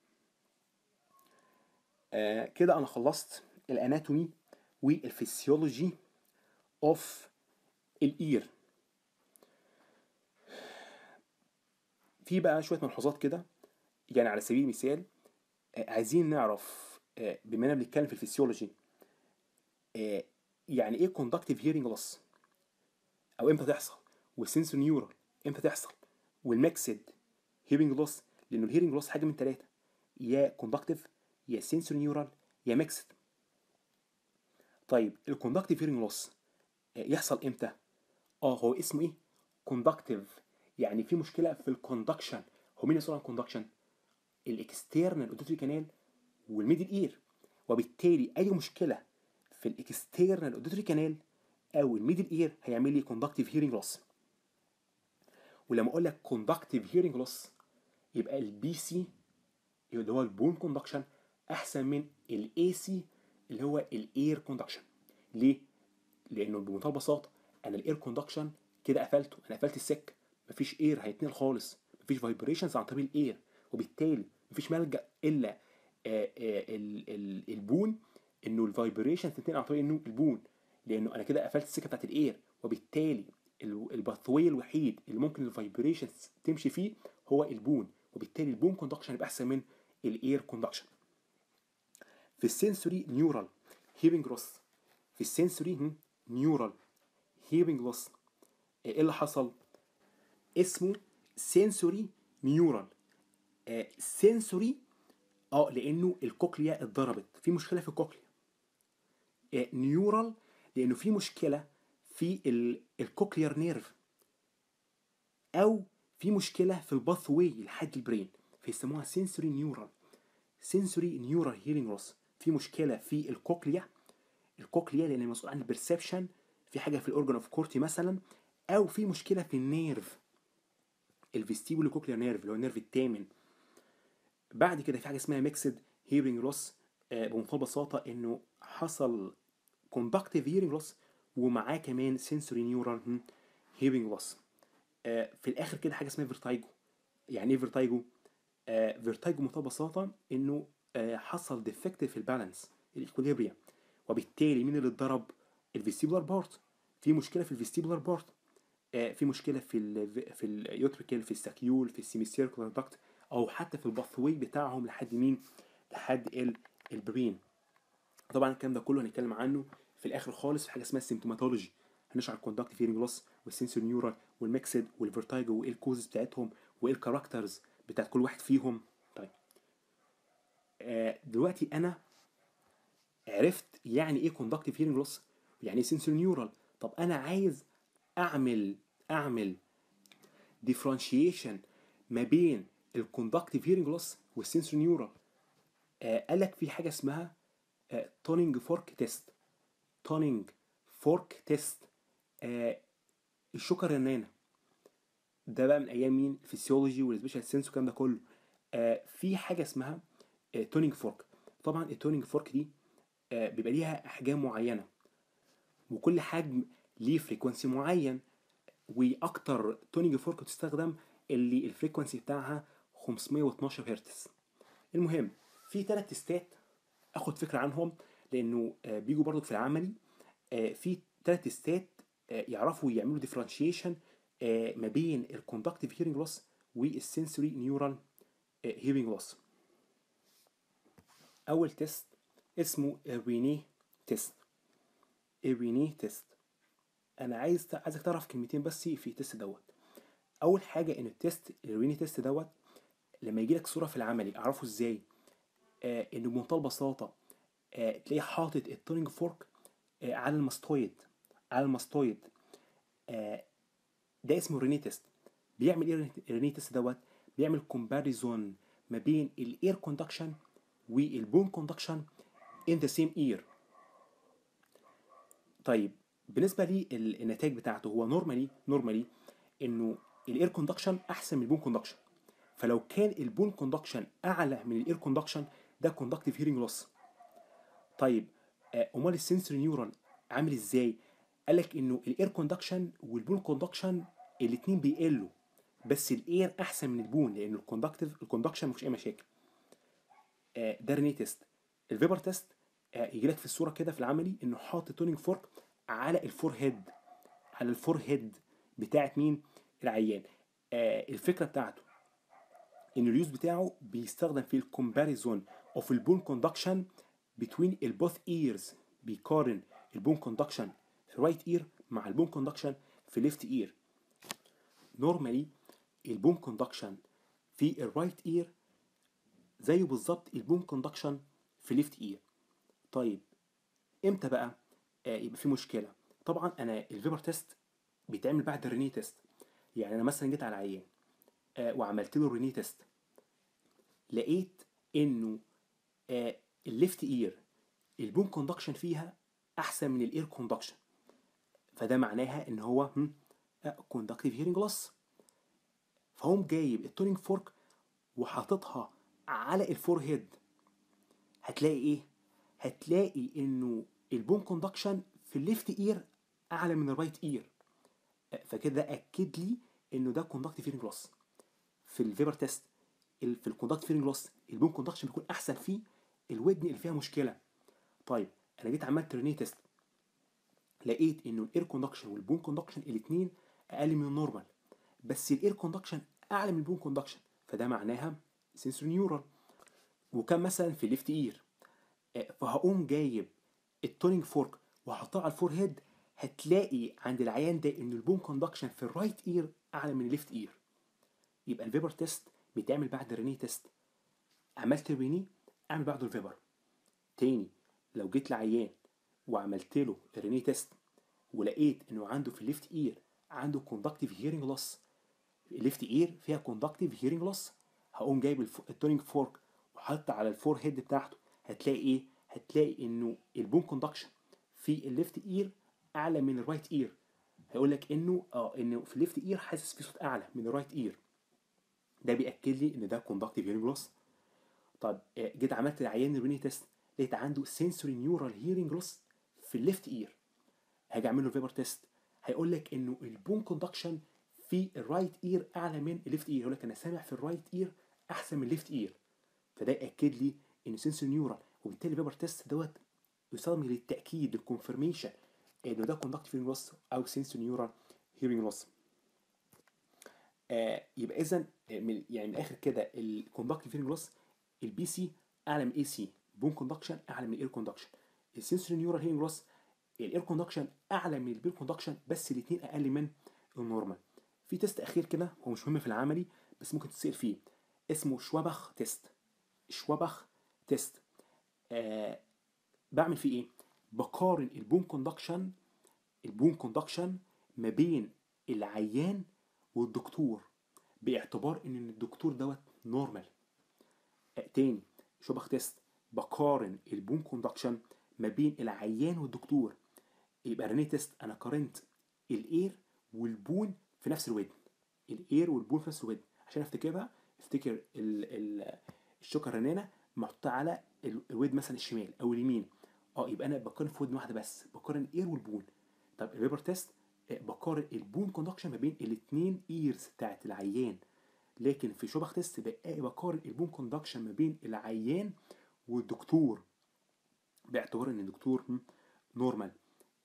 آه كده انا خلصت الاناتومي والفسيولوجي اوف الاير في بقى شويه ملحوظات كده يعني على سبيل المثال آه عايزين نعرف آه بما اننا بنتكلم في الفسيولوجي آه يعني ايه كوندكتيف هيرنج لوس او امتى تحصل والسنسور نيورال امتى تحصل والميكسد هيرنج لوس لانه الهيرنج لوس حاجه من ثلاثه يا كوندكتيف يا سنسور نيورال يا ميكسد طيب الكوندكتيف هيرنج لوس يحصل امتى اه هو اسمه ايه كوندكتيف يعني في مشكله في الكوندكشن هو مين مسؤول عن الكوندكشن الاكسترنال اوديتوري كانال والميدل اير وبالتالي اي مشكله في الاكسترنال اوديتوري كانال او الميدل اير هيعمل لي كوندكتيف هيرنج لوس ولما اقول لك كوندكتيف هيرنج لوس يبقى البي سي اللي هو البون كوندكشن احسن من الاي سي اللي هو الاير كوندكشن ليه لانه بمنتهى البساطه انا الاير كوندكشن كده قفلته انا قفلت السك مفيش اير هيتنقل خالص مفيش فايبريشنز عن طريق الاير وبالتالي مفيش ملجا الا آه، آه، ال- ال- البون انه الفايبريشن تتنقل عن طريق انه البون لانه انا كده قفلت السكه بتاعت الاير وبالتالي الباثوي الوحيد اللي ممكن الفايبريشنز تمشي فيه هو البون وبالتالي البون كوندكشن يبقى احسن من الاير كوندكشن في السنسوري نيورال هيرنج لوس في السنسوري نيورال هيرنج لوس ايه اللي حصل اسمه سنسوري نيورال سنسوري اه لانه الكوكليا اتضربت في مشكله في الكوكليا آه، نيورال لانه في مشكله في ال- الكوكليار نيرف او في مشكله في الباث واي لحد البرين فيسموها سنسوري نيورال سنسوري نيورال هيرنج لوس في مشكله في الكوكليا الكوكليا لان مسؤول عن البرسبشن في حاجه في الاورجن اوف كورتي مثلا او في مشكله في النيرف الفيستيبولو كوكليا نيرف اللي هو النيرف الثامن بعد كده في حاجه اسمها ميكسد هيرنج لوس بمنتهى البساطه انه حصل كوندكتيف هيرنج لوس ومعاه كمان سنسوري نيورال هيرنج لوس في الاخر كده حاجه اسمها فيرتايجو يعني ايه فيرتايجو آه فيرتايجو بمنتهى البساطه انه آه حصل ديفكت في البالانس الايكوليبريا وبالتالي مين اللي اتضرب الفيستيبولار بارت في مشكله في الفيستيبولار بارت آه في مشكله في ال في اليوتريكال في الساكيول في السيميسيركولار داكت او حتى في الباثوي بتاعهم لحد مين لحد ال- البرين طبعا الكلام ده كله هنتكلم عنه في الاخر خالص في حاجه اسمها السيمتوماتولوجي هنشرح الكوندكتيف هيرنج لوس والسنسور نيورال والميكسد والفيرتايجو وايه الكوزز بتاعتهم وايه الكاركترز بتاعت كل واحد فيهم طيب آه دلوقتي انا عرفت يعني ايه كوندكتيف هيرنج لوس يعني ايه سنسور نيورال طب انا عايز اعمل اعمل ديفرنشيشن ما بين الكوندكتيف هيرنج لوس والسنسور نيورال آه قال لك في حاجه اسمها تونينج فورك تيست تونينج فورك تيست الشوكه الرنانه ده بقى من ايام مين الفسيولوجي والسبيشال سينس والكلام ده كله آه في حاجه اسمها تونينج فورك طبعا التونينج فورك دي آه بيبقى ليها احجام معينه وكل حجم ليه فريكونسي معين واكتر تونينج فورك بتستخدم اللي الفريكونسي بتاعها 512 هرتز المهم في ثلاث تيستات اخد فكره عنهم لانه آه، بيجوا برضو في العملي آه، في ثلاث تيستات آه، يعرفوا يعملوا ديفرنشيشن ما بين الكوندكتيف هيرنج لوس والسنسوري نيورال هيرنج لوس اول تيست اسمه الريني تيست الريني تيست انا عايز عايزك تعرف كلمتين بس في التيست دوت اول حاجه ان التيست الريني تيست دوت لما يجي لك صوره في العملي اعرفه ازاي آه انه بمنتهى البساطه آه تلاقيه حاطط التورنج فورك آه على الماستويد على الماستويد آه ده اسمه ريني تيست بيعمل ايه الريني تيست دوت بيعمل كومباريزون ما بين الاير كوندكشن والبون كوندكشن in the same ear طيب بالنسبه للنتائج بتاعته هو نورمالي نورمالي انه الاير كوندكشن احسن من البون كوندكشن فلو كان البون كوندكشن اعلى من الاير كوندكشن ده كوندكتيف هيرنج لوس طيب امال السنسوري نيورال عامل ازاي قال لك انه الاير كوندكشن والبون كوندكشن الاثنين بيقلوا بس الاير احسن من البون لان الكوندكتيف الكوندكشن مفيش اي مشاكل ده ريني تيست الفيبر تيست يجي لك في الصوره كده في العملي انه حاطط تونينج فورك على الفور هيد على الفور هيد بتاعت مين العيان آه الفكره بتاعته ان اليوز بتاعه بيستخدم في الكومباريزون اوف البون كوندكشن بتوين البوث ايرز بيقارن البون كوندكشن في رايت اير مع البون كوندكشن في ليفت اير نورمالي البون كوندكشن في الرايت اير زيه بالظبط البون كوندكشن في ليفت اير طيب امتى بقى آه يبقى في مشكله طبعا انا الفيبر تيست بيتعمل بعد الريني تيست يعني انا مثلا جيت على عيان آه وعملت له الريني تيست لقيت انه آه الليفت اير البون كوندكشن فيها احسن من الاير كوندكشن فده معناها ان هو كوندكتيف هيرنج لوس فهم جايب التونينج فورك وحاططها على الفور هيد هتلاقي ايه هتلاقي انه البون كوندكشن في الليفت اير اعلى من الرايت اير فكده اكد لي انه ده كوندكتيف هيرنج لوس في الفيبر تيست في الكوندكتيف هيرنج لوس البون كوندكشن بيكون احسن فيه الودن اللي فيها مشكله طيب انا جيت عملت ريني تيست لقيت انه الاير كوندكشن والبون كوندكشن الاثنين اقل من النورمال بس الاير كوندكشن اعلى من البون كوندكشن فده معناها سنسوري نيورال وكان مثلا في الليفت اير فهقوم جايب التونينج فورك وهحطها على الفور هيد هتلاقي عند العيان ده ان البون كوندكشن في الرايت اير اعلى من الليفت اير يبقى الفيبر تيست بيتعمل بعد الريني تيست عملت الريني اعمل بعده الفيبر تاني لو جيت لعيان وعملت له الريني تيست ولقيت انه عنده في الليفت اير عنده كوندكتيف هيرنج لوس الليفت اير فيها كوندكتيف هيرنج لوس هقوم جايب التونينج فورك وحط على الفور هيد بتاعته هتلاقي ايه هتلاقي انه البون كوندكشن في الليفت اير اعلى من الرايت اير هيقول لك انه اه انه في الليفت اير حاسس في صوت اعلى من الرايت اير ده بياكد لي ان ده كوندكتيف هيرنج لوس طب جيت عملت العيان الريني تيست لقيت عنده سنسوري نيورال هيرنج لوس في الليفت اير هاجي اعمل له الفيبر تيست هيقول لك انه البون كوندكشن في الرايت اير اعلى من الليفت اير يقول لك انا سامع في الرايت اير احسن من الليفت اير فده ياكد لي ان سنسوري نيورال وبالتالي الفيبر تيست دوت يستخدم للتاكيد للكونفرميشن انه ده كوندكتيف هيرنج لوس او سنسوري نيورال هيرنج لوس آه يبقى اذا من يعني من الاخر كده الكوندكتيف هيرنج لوس البي سي اعلى من اي سي بون كوندكشن اعلى من الاير كوندكشن السنسوري نيورال هيرنج لوس الاير كوندكشن اعلى من البير كوندكشن بس الاثنين اقل من النورمال في تيست اخير كده هو مش مهم في العملي بس ممكن تسال فيه اسمه شوابخ تيست شوابخ تيست آه بعمل فيه ايه بقارن البون كوندكشن البون كوندكشن ما بين العيان والدكتور باعتبار ان الدكتور دوت نورمال آه تاني شوبخ تيست بقارن البون كوندكشن ما بين العيان والدكتور يبقى ريني تيست انا قارنت الاير والبون في نفس الودن الاير والبون في نفس الودن عشان افتكرها افتكر ال ال الشوكه الرنانه محطوطه على الودن مثلا الشمال او اليمين اه يبقى انا بقارن في ودن واحده بس بقارن الاير والبون طب الريبر تيست بقارن البون كوندكشن ما بين الاثنين ايرز بتاعت العيان لكن في شوبخ تيست بقارن البون كوندكشن ما بين العيان والدكتور باعتبار ان الدكتور نورمال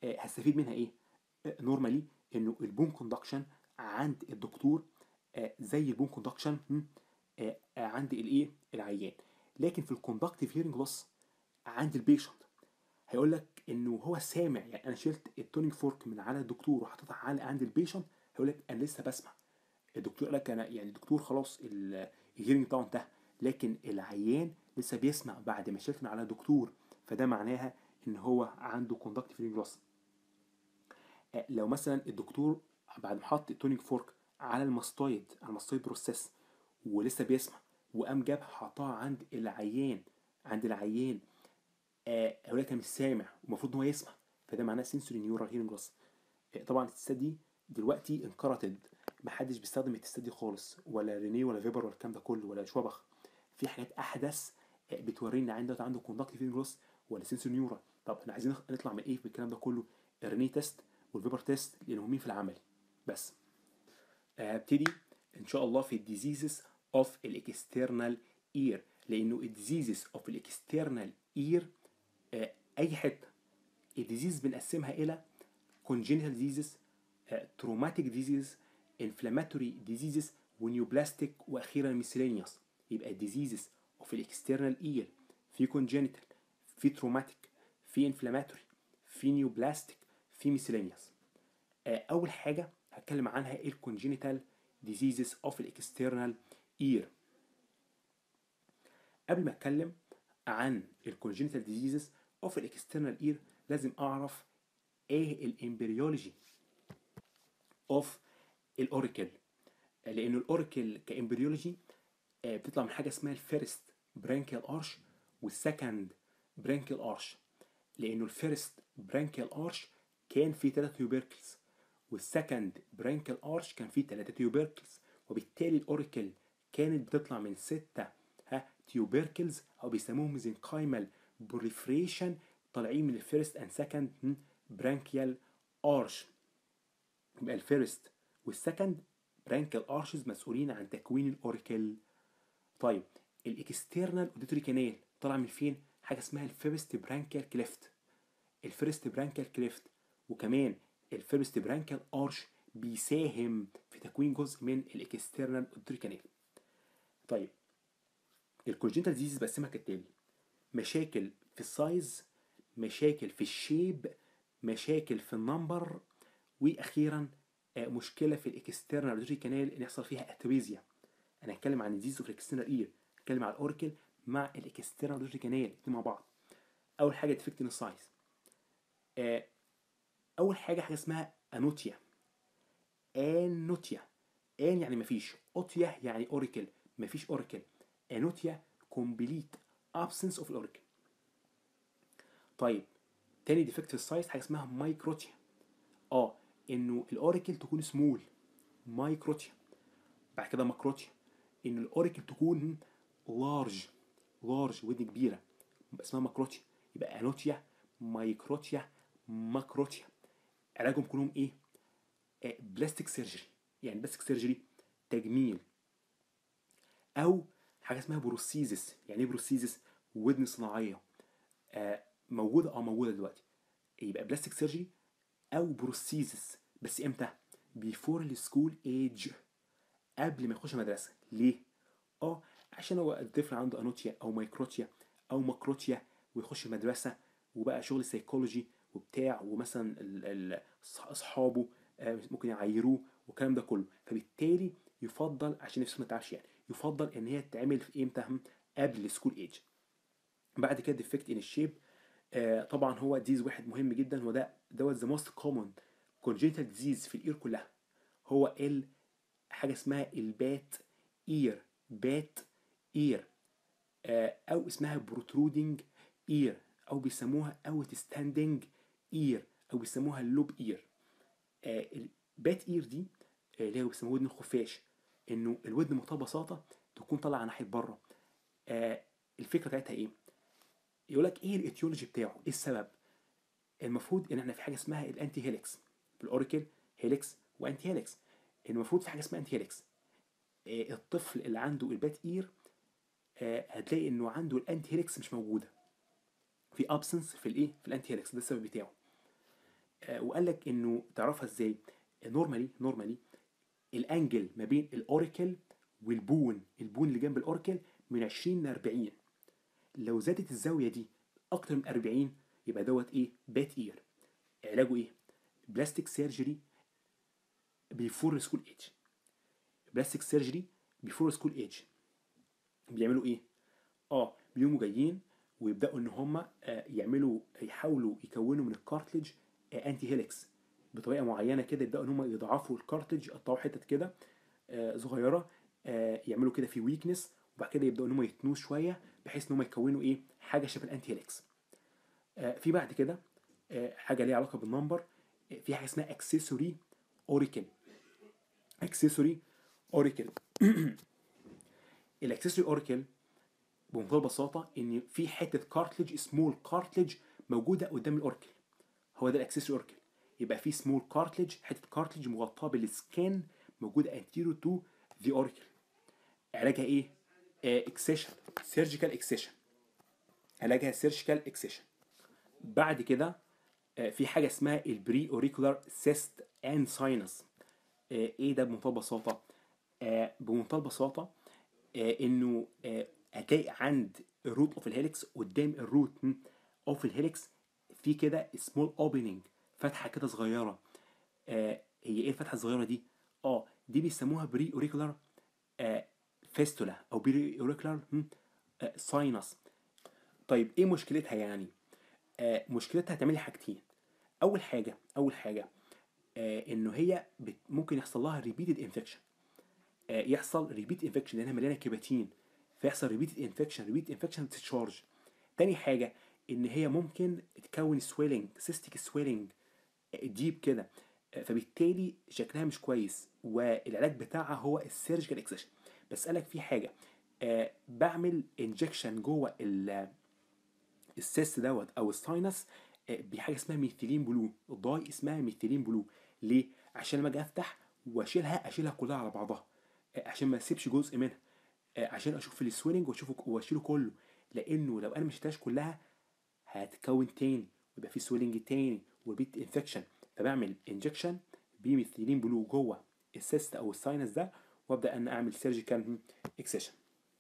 آه، هستفيد منها ايه نورمالي انه البون كوندكشن عند الدكتور آه، زي البون كوندكشن عند الايه العيان لكن في الكوندكتيف هيرنج لوس عند البيشنت هيقول لك انه هو سامع يعني انا شلت التونيك فورك من على الدكتور وحطيتها على عند البيشنت هيقول لك انا لسه بسمع الدكتور قال لك انا يعني الدكتور خلاص ال- الهيرنج بتاعه انتهى لكن العيان لسه بيسمع بعد ما شلت من على الدكتور فده معناها ان هو عنده كوندكتيف هيرنج لوس لو مثلا الدكتور بعد ما حط التونيك فورك على الماستويد على الماستويد بروسيس ولسه بيسمع وقام جاب حطها عند العيان عند العيان آه هو كان مش سامع ومفروض ان هو يسمع فده معناه سنسوري نيورال هيرنج لوس طبعا التستات دي دلوقتي انقرضت محدش بيستخدم التستات دي خالص ولا رينيه ولا فيبر ولا الكلام ده كله ولا شوبخ في حاجات احدث آه، بتورينا عند دوت عنده كوندكتيف هيرنج لوس ولا سنسوري نيورال طب احنا عايزين نخ- نطلع من ايه في الكلام ده كله الرينيه تيست والفيبر تيست لان مهمين في العملي بس آه، هبتدي ان شاء الله في الديزيزز اوف الاكسترنال اير لانه الديزيزز اوف الاكسترنال اير اي حته الديزيز بنقسمها الى congenital diseases آه، traumatic diseases inflammatory diseases ونيوبلاستيك واخيرا miscellaneous يبقى diseases of الاكسترنال اير في congenital في traumatic في inflammatory في نيوبلاستيك في miscellaneous آه، اول حاجه هتكلم عنها ايه الكونجينيتال ديزيزز اوف الاكسترنال اير قبل ما اتكلم عن الكونجينيتال ديزيزز اوف الاكسترنال اير لازم اعرف ايه الامبريولوجي اوف الاوريكل لانه الاوريكل كامبريولوجي آه، بتطلع من حاجه اسمها الفيرست برانكيال ارش والسكند برانكيال ارش لانه الفيرست برانكيال ارش كان فيه ثلاثة تيوبركلز والسكند برانكيال ارش كان فيه ثلاثة تيوبركلز وبالتالي الاوريكل كانت بتطلع من ستة ها تيوبركلز او بيسموهم زنكايمال بريفريشن طالعين من الفيرست اند سكند برانكيال ارش يبقى الفيرست والسكند برانكيال ارشز مسؤولين عن تكوين الاوريكل طيب الاكسترنال اوديتوري كانال طالع من فين حاجه اسمها الفيرست برانكيال كليفت الفيرست برانكيال كليفت وكمان الفيرست برانكيال ارش بيساهم في تكوين جزء من الاكسترنال اوديتوري كانال طيب الكونجنتال ديزيز بقسمها كالتالي مشاكل في السايز مشاكل في الشيب مشاكل في النمبر واخيرا آه، مشكله في الاكسترنال اوديتوري كانال ان يحصل فيها اتريزيا انا هتكلم عن الديزيز اوف الاكسترنال اير هتكلم عن الاوركل مع الاكسترنال اوديتوري كانال الاثنين مع بعض اول حاجه ديفكت ان السايز آه، اول حاجه حاجه اسمها انوتيا انوتيا ان يعني مفيش اوتيا يعني اوريكل مفيش اوريكل انوتيا كومبليت absence اوف الاوريكل طيب تاني ديفكت في السايز حاجه اسمها مايكروتيا اه انه الاوريكل تكون سمول مايكروتيا بعد كده ماكروتيا ان الاوريكل تكون لارج لارج ودن كبيره اسمها ماكروتيا يبقى انوتيا مايكروتيا ماكروتيا علاجهم كلهم ايه آه بلاستيك سيرجري يعني بلاستيك سيرجري تجميل او حاجه اسمها بروسيزس يعني ايه بروسيزس ودن صناعيه آه موجوده اه موجوده دلوقتي يبقى بلاستيك سيرجري او بروسيزس بس امتى بيفور السكول ايج قبل ما يخش مدرسه ليه اه عشان هو الطفل عنده انوتيا او مايكروتيا او ماكروتيا ويخش مدرسه وبقى شغل سيكولوجي وبتاع ومثلا ال- ال- أص- اصحابه آه، ممكن يعيروه والكلام ده كله فبالتالي يفضل عشان نفسه ما تعرفش يعني يفضل ان هي تتعمل في امتى هم؟ قبل السكول ايج بعد كده ديفكت ان الشيب آه طبعا هو ديز واحد مهم جدا هو ده دوت ذا موست كومن كونجنتال ديزيز في الاير كلها هو ال حاجه اسمها البات اير بات اير آه او اسمها بروترودنج اير او بيسموها اوت ستاندنج اير او بيسموها اللوب اير آه البات اير دي آه، اللي هو بيسموها ودن الخفاش انه الودن بمنتهى البساطه تكون طالعه ناحيه بره آه الفكره بتاعتها ايه يقول لك ايه الايتيولوجي بتاعه ايه السبب المفروض ان احنا في حاجه اسمها الانتي هيليكس في الاوريكل هيليكس وانتي هيليكس المفروض في حاجه اسمها انتي هيليكس آه، الطفل اللي عنده البات اير آه، هتلاقي انه عنده الانتي هيليكس مش موجوده في ابسنس في الايه في الانتي هيليكس ده السبب بتاعه آه، وقال لك انه تعرفها ازاي نورمالي نورمالي الانجل ما بين الاوريكل والبون البون اللي جنب الاوريكل من 20 ل 40 لو زادت الزاويه دي اكتر من 40 يبقى دوت ايه بات اير علاجه ايه بلاستيك سيرجري بيفور سكول ايج بلاستيك سيرجري بيفور سكول ايج بيعملوا ايه اه بيقوموا جايين ويبداوا ان هم يعملوا يحاولوا يكونوا من الكارتلج انتي هيليكس بطريقه معينه كده يبداوا ان هم يضعفوا الكارتلج يقطعوا حتت كده آه، صغيره آه، يعملوا كده في ويكنس وبعد كده يبداوا ان هم يتنوه شويه بحيث ان هم يكونوا ايه حاجه شبه الانتي هيليكس آه، في بعد كده آه، حاجه ليها علاقه بالنمبر آه، في حاجه اسمها اكسسوري اوريكل اكسسوري اوريكل الاكسسوري اوريكل بمنتهى البساطه ان في حته كارتلج سمول كارتلج موجوده قدام الاوركل هو ده الاكسسوري اوركل يبقى في سمول كارتلج حته كارتلج مغطاه بالسكين موجوده انتيرو تو ذا اوركل علاجها ايه اكسيشن سيرجيكال اكسيشن علاجها سيرجيكال اكسيشن بعد كده آه، في حاجه اسمها البري اوريكولار سيست اند ساينس ايه ده بمنتهى البساطه آه، بمنتهى البساطه آه، انه آه، هتلاقي عند الروت اوف الهيليكس قدام الروت اوف الهيليكس في كده سمول اوبننج فتحه كده صغيره آه، هي ايه الفتحه الصغيره دي اه دي بيسموها بري اوريكولار فيستولا او بري اوريكولار ساينس طيب ايه مشكلتها يعني آه، مشكلتها هتعمل لي حاجتين اول حاجه اول حاجه آه، انه هي بت ممكن يحصل لها ريبيتد انفكشن يحصل ريبيت انفكشن لانها مليانه كيباتين فيحصل ريبيتد انفكشن ريبيت انفكشن تتشارج تاني حاجه ان هي ممكن تكون سويلنج سيستيك سويلنج ديب كده آه، فبالتالي شكلها مش كويس والعلاج بتاعها هو السيرجيكال اكسيشن بس قالك في حاجه آه، بعمل انجكشن جوه ال- السيست دوت او الساينس آه، بحاجه اسمها ميثيلين بلو الضاي اسمها ميثيلين بلو ليه عشان لما اجي افتح واشيلها اشيلها كلها على بعضها آه، عشان ما اسيبش جزء منها آه، عشان اشوف السويلنج واشوفه واشيله كله لانه لو انا ما شلتهاش كلها هتكون تاني ويبقى في سويلنج تاني وبيت انفكشن فبعمل انجكشن بميثيلين بلو جوه السيست او الساينس ده وابدا ان اعمل سيرجيكال اكسيشن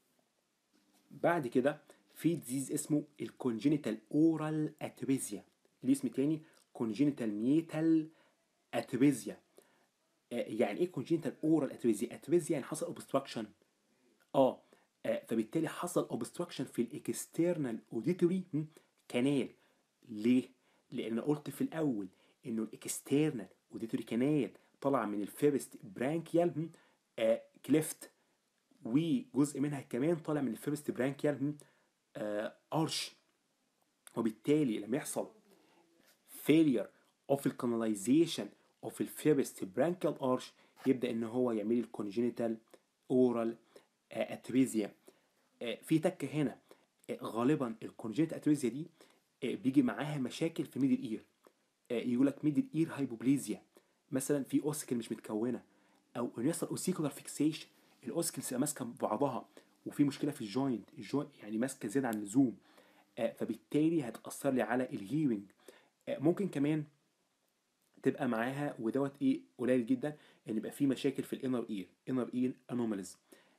بعد كده في ديزيز اسمه الكونجينيتال اورال اتريزيا ليه اسم تاني كونجينيتال ميتال اتريزيا يعني ايه كونجينيتال اورال اتريزيا اتريزيا يعني حصل اوبستراكشن اه آه، فبالتالي حصل اوبستراكشن في الاكسترنال اوديتوري كانال ليه لان قلت في الاول انه الاكسترنال اوديتوري كانال طلع من الفيرست برانكيال آه كليفت وجزء منها كمان طالع من الفيرست برانكيال آه ارش وبالتالي لما يحصل failure of the canalization of the first branchial arch يبدأ إن هو يعمل لي الكونجينيتال اورال اتريزيا في تكة هنا آه، غالبا الكونجينيتال اتريزيا دي آه، بيجي معاها مشاكل في ميدل اير يقول لك ميدل اير هايبوبليزيا مثلا في اوسكل مش متكونه او ان يحصل اوسيكولار فيكسيشن الاوسكل تبقى ماسكه بعضها وفي مشكله في الجوينت الجوينت يعني ماسكه زياده عن اللزوم آه، فبالتالي هتاثر لي على الهيرنج ممكن كمان تبقى معاها ودوت ايه قليل جدا ان يبقى في مشاكل في الانر اير انر اير انوماليز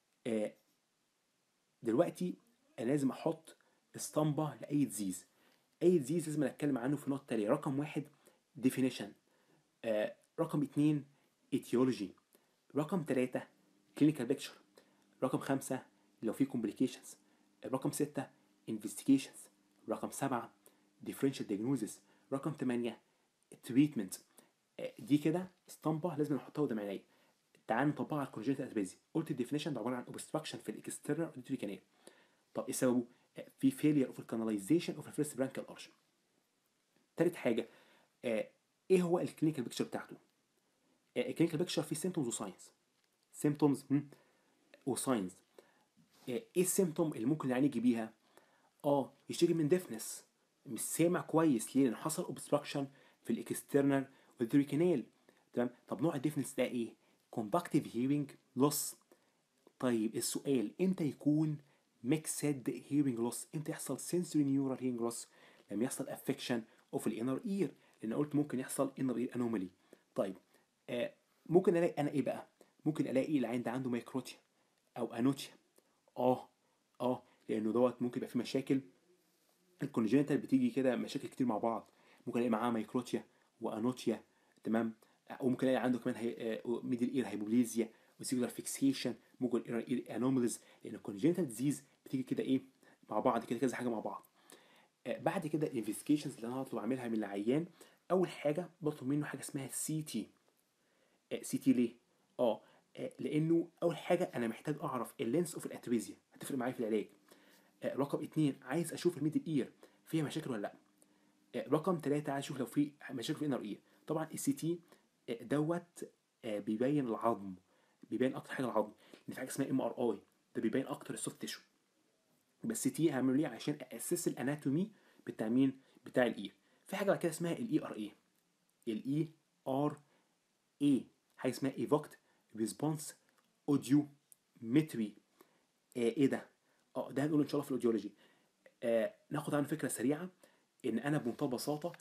دلوقتي انا لازم احط اسطمبه لاي ديزيز اي ديزيز لازم اتكلم عنه في النقطه التاليه رقم واحد ديفينيشن آه رقم اتنين etiology رقم ثلاثة clinical picture رقم خمسة لو في complications رقم ستة investigations رقم سبعة differential diagnosis رقم ثمانية treatment آه، دي كده اسطمبة لازم نحطها قدام عينيا تعال نطبقها على الكونجنتال اتريزي قلت الديفينيشن ده عبارة عن obstruction في الاكسترنال auditory canal طب ايه سببه؟ آه، في failure of the canalization of the first branchial arch تالت حاجة آه، ايه هو الكلينيكال بيكتشر بتاعته؟ الكلينيكال بيكتشر فيه سيمتومز وساينز سيمتومز وساينز ايه السيمتوم اللي ممكن العين يجي بيها اه يشتكي من ديفنس مش سامع كويس ليه لان حصل اوبستراكشن في الاكسترنال اوديتوري كانال تمام طب نوع الديفنس ده ايه كومباكتيف هيرنج لوس طيب السؤال امتى يكون ميكسد هيرنج لوس امتى يحصل سنسوري نيورال هيرنج لوس لما يحصل افكشن اوف الانر اير لان قلت ممكن يحصل انر اير انومالي طيب آه ممكن الاقي انا ايه بقى ممكن الاقي العين ده عنده مايكروتيا او انوتيا اه اه لانه دوت ممكن يبقى فيه مشاكل الكونجنتال بتيجي كده مشاكل كتير مع بعض ممكن الاقي معاه مايكروتيا وانوتيا تمام وممكن الاقي عنده كمان هي... ميدل اير هايبوبليزيا وسيجولار فيكسيشن ممكن اير اير انوماليز لان الكونجنتال ديزيز بتيجي كده ايه مع بعض كده كذا حاجه مع بعض آه بعد كده الانفستيجيشنز اللي انا هطلب اعملها من العيان اول حاجه بطلب منه حاجه اسمها سي تي سي تي ليه اه لانه اول حاجه انا محتاج اعرف اللينس اوف الاتريزيا هتفرق معايا في العلاج آه رقم اتنين عايز اشوف الميدل اير فيها مشاكل ولا لا آه رقم ثلاثة عايز اشوف لو في مشاكل في الانر اير طبعا السي تي دوت بيبين العظم بيبين اكتر حاجه العظم ان في حاجه اسمها ام ار اي ده بيبين اكتر السوفت تيشو بس تي هعمله ليه عشان اسس الاناتومي بتاع مين بتاع الاير في حاجه بعد كده اسمها الاي ار اي الاي ار اي حاجه اسمها ايفوكت ريسبونس اوديو متري ايه ده اه ده هنقول ان شاء الله في الاوديولوجي آه ناخد عنه فكره سريعه ان انا بمنتهى البساطه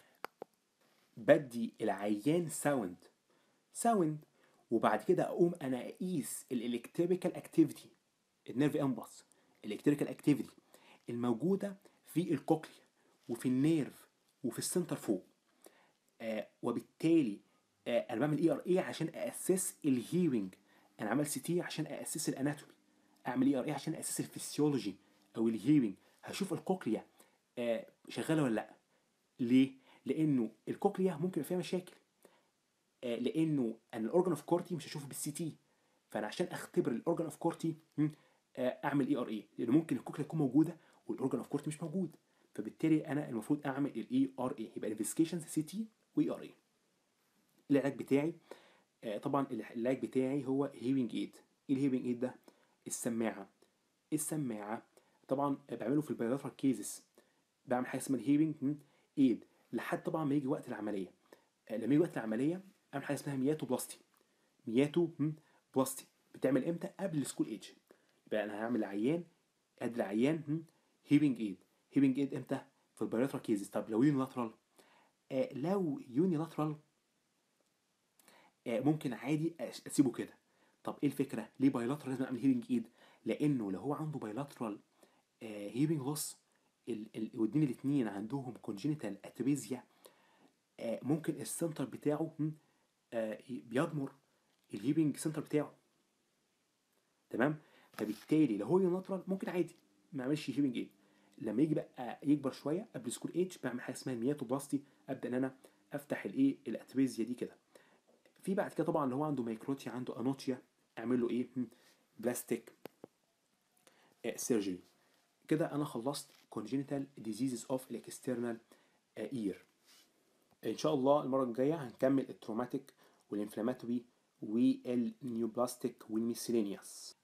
بدي العيان ساوند ساوند وبعد كده اقوم انا اقيس الالكتريكال اكتيفيتي النيرف امبلس الالكتريكال اكتيفيتي الموجوده في الكوكليا وفي النيرف وفي السنتر فوق آه وبالتالي آه انا بعمل اي ار اي عشان اسس الهيرنج انا عملت سي تي عشان اسس الاناتومي اعمل اي ار اي عشان اسس الفسيولوجي او الهيرنج هشوف الكوكليا آه شغاله ولا لا ليه لانه الكوكليا ممكن يبقى فيها مشاكل آه لانه انا الاورجن اوف كورتي مش هشوفه بالسي تي فانا عشان اختبر الاورجن اوف كورتي آه اعمل اي ار اي لانه ممكن الكوكليا تكون موجوده والاورجن اوف كورتي مش موجود فبالتالي انا المفروض اعمل الاي ار اي يبقى انفستيجيشنز سي تي واي ار اي العلاج بتاعي آه طبعا العلاج بتاعي هو هيرنج ايد ايه الهيرنج ايد ده السماعه السماعه طبعا بعمله في البيلاترال كيزز بعمل حاجه اسمها الهيرنج ايد لحد طبعا ما يجي وقت العمليه آه لما يجي وقت العمليه اعمل حاجه اسمها مياتو بلاستي مياتو بلاستي بتعمل امتى قبل السكول ايج يبقى انا هعمل عيان ادي العيان هيرنج ايد هيرنج ايد امتى في البيلاترال كيزز طب لو يونيلاترال آه لو يونيلاترال آه ممكن عادي اسيبه كده طب ايه الفكره ليه بايلاترال لازم اعمل هيرنج ايد لانه لو هو عنده بايلاترال آه هيرنج لوس الودين الاثنين عندهم كونجينيتال اتريزيا آه ممكن السنتر بتاعه آه بيضمر الهيرنج سنتر بتاعه تمام فبالتالي لو هو يوناترال ممكن عادي ما اعملش هيرنج ايد لما يجي بقى يكبر شويه قبل سكول ايج بعمل حاجه اسمها المياتوبلاستي ابدا ان انا افتح الايه الاتريزيا دي كده في بعد كده طبعا اللي هو عنده مايكروتيا عنده انوتيا اعمل له ايه بلاستيك سيرجري كده انا خلصت congenital diseases of الاكسترنال اير ان شاء الله المره الجايه هنكمل التروماتيك والانفلاماتوري والنيوبلاستيك والميسيلينيوس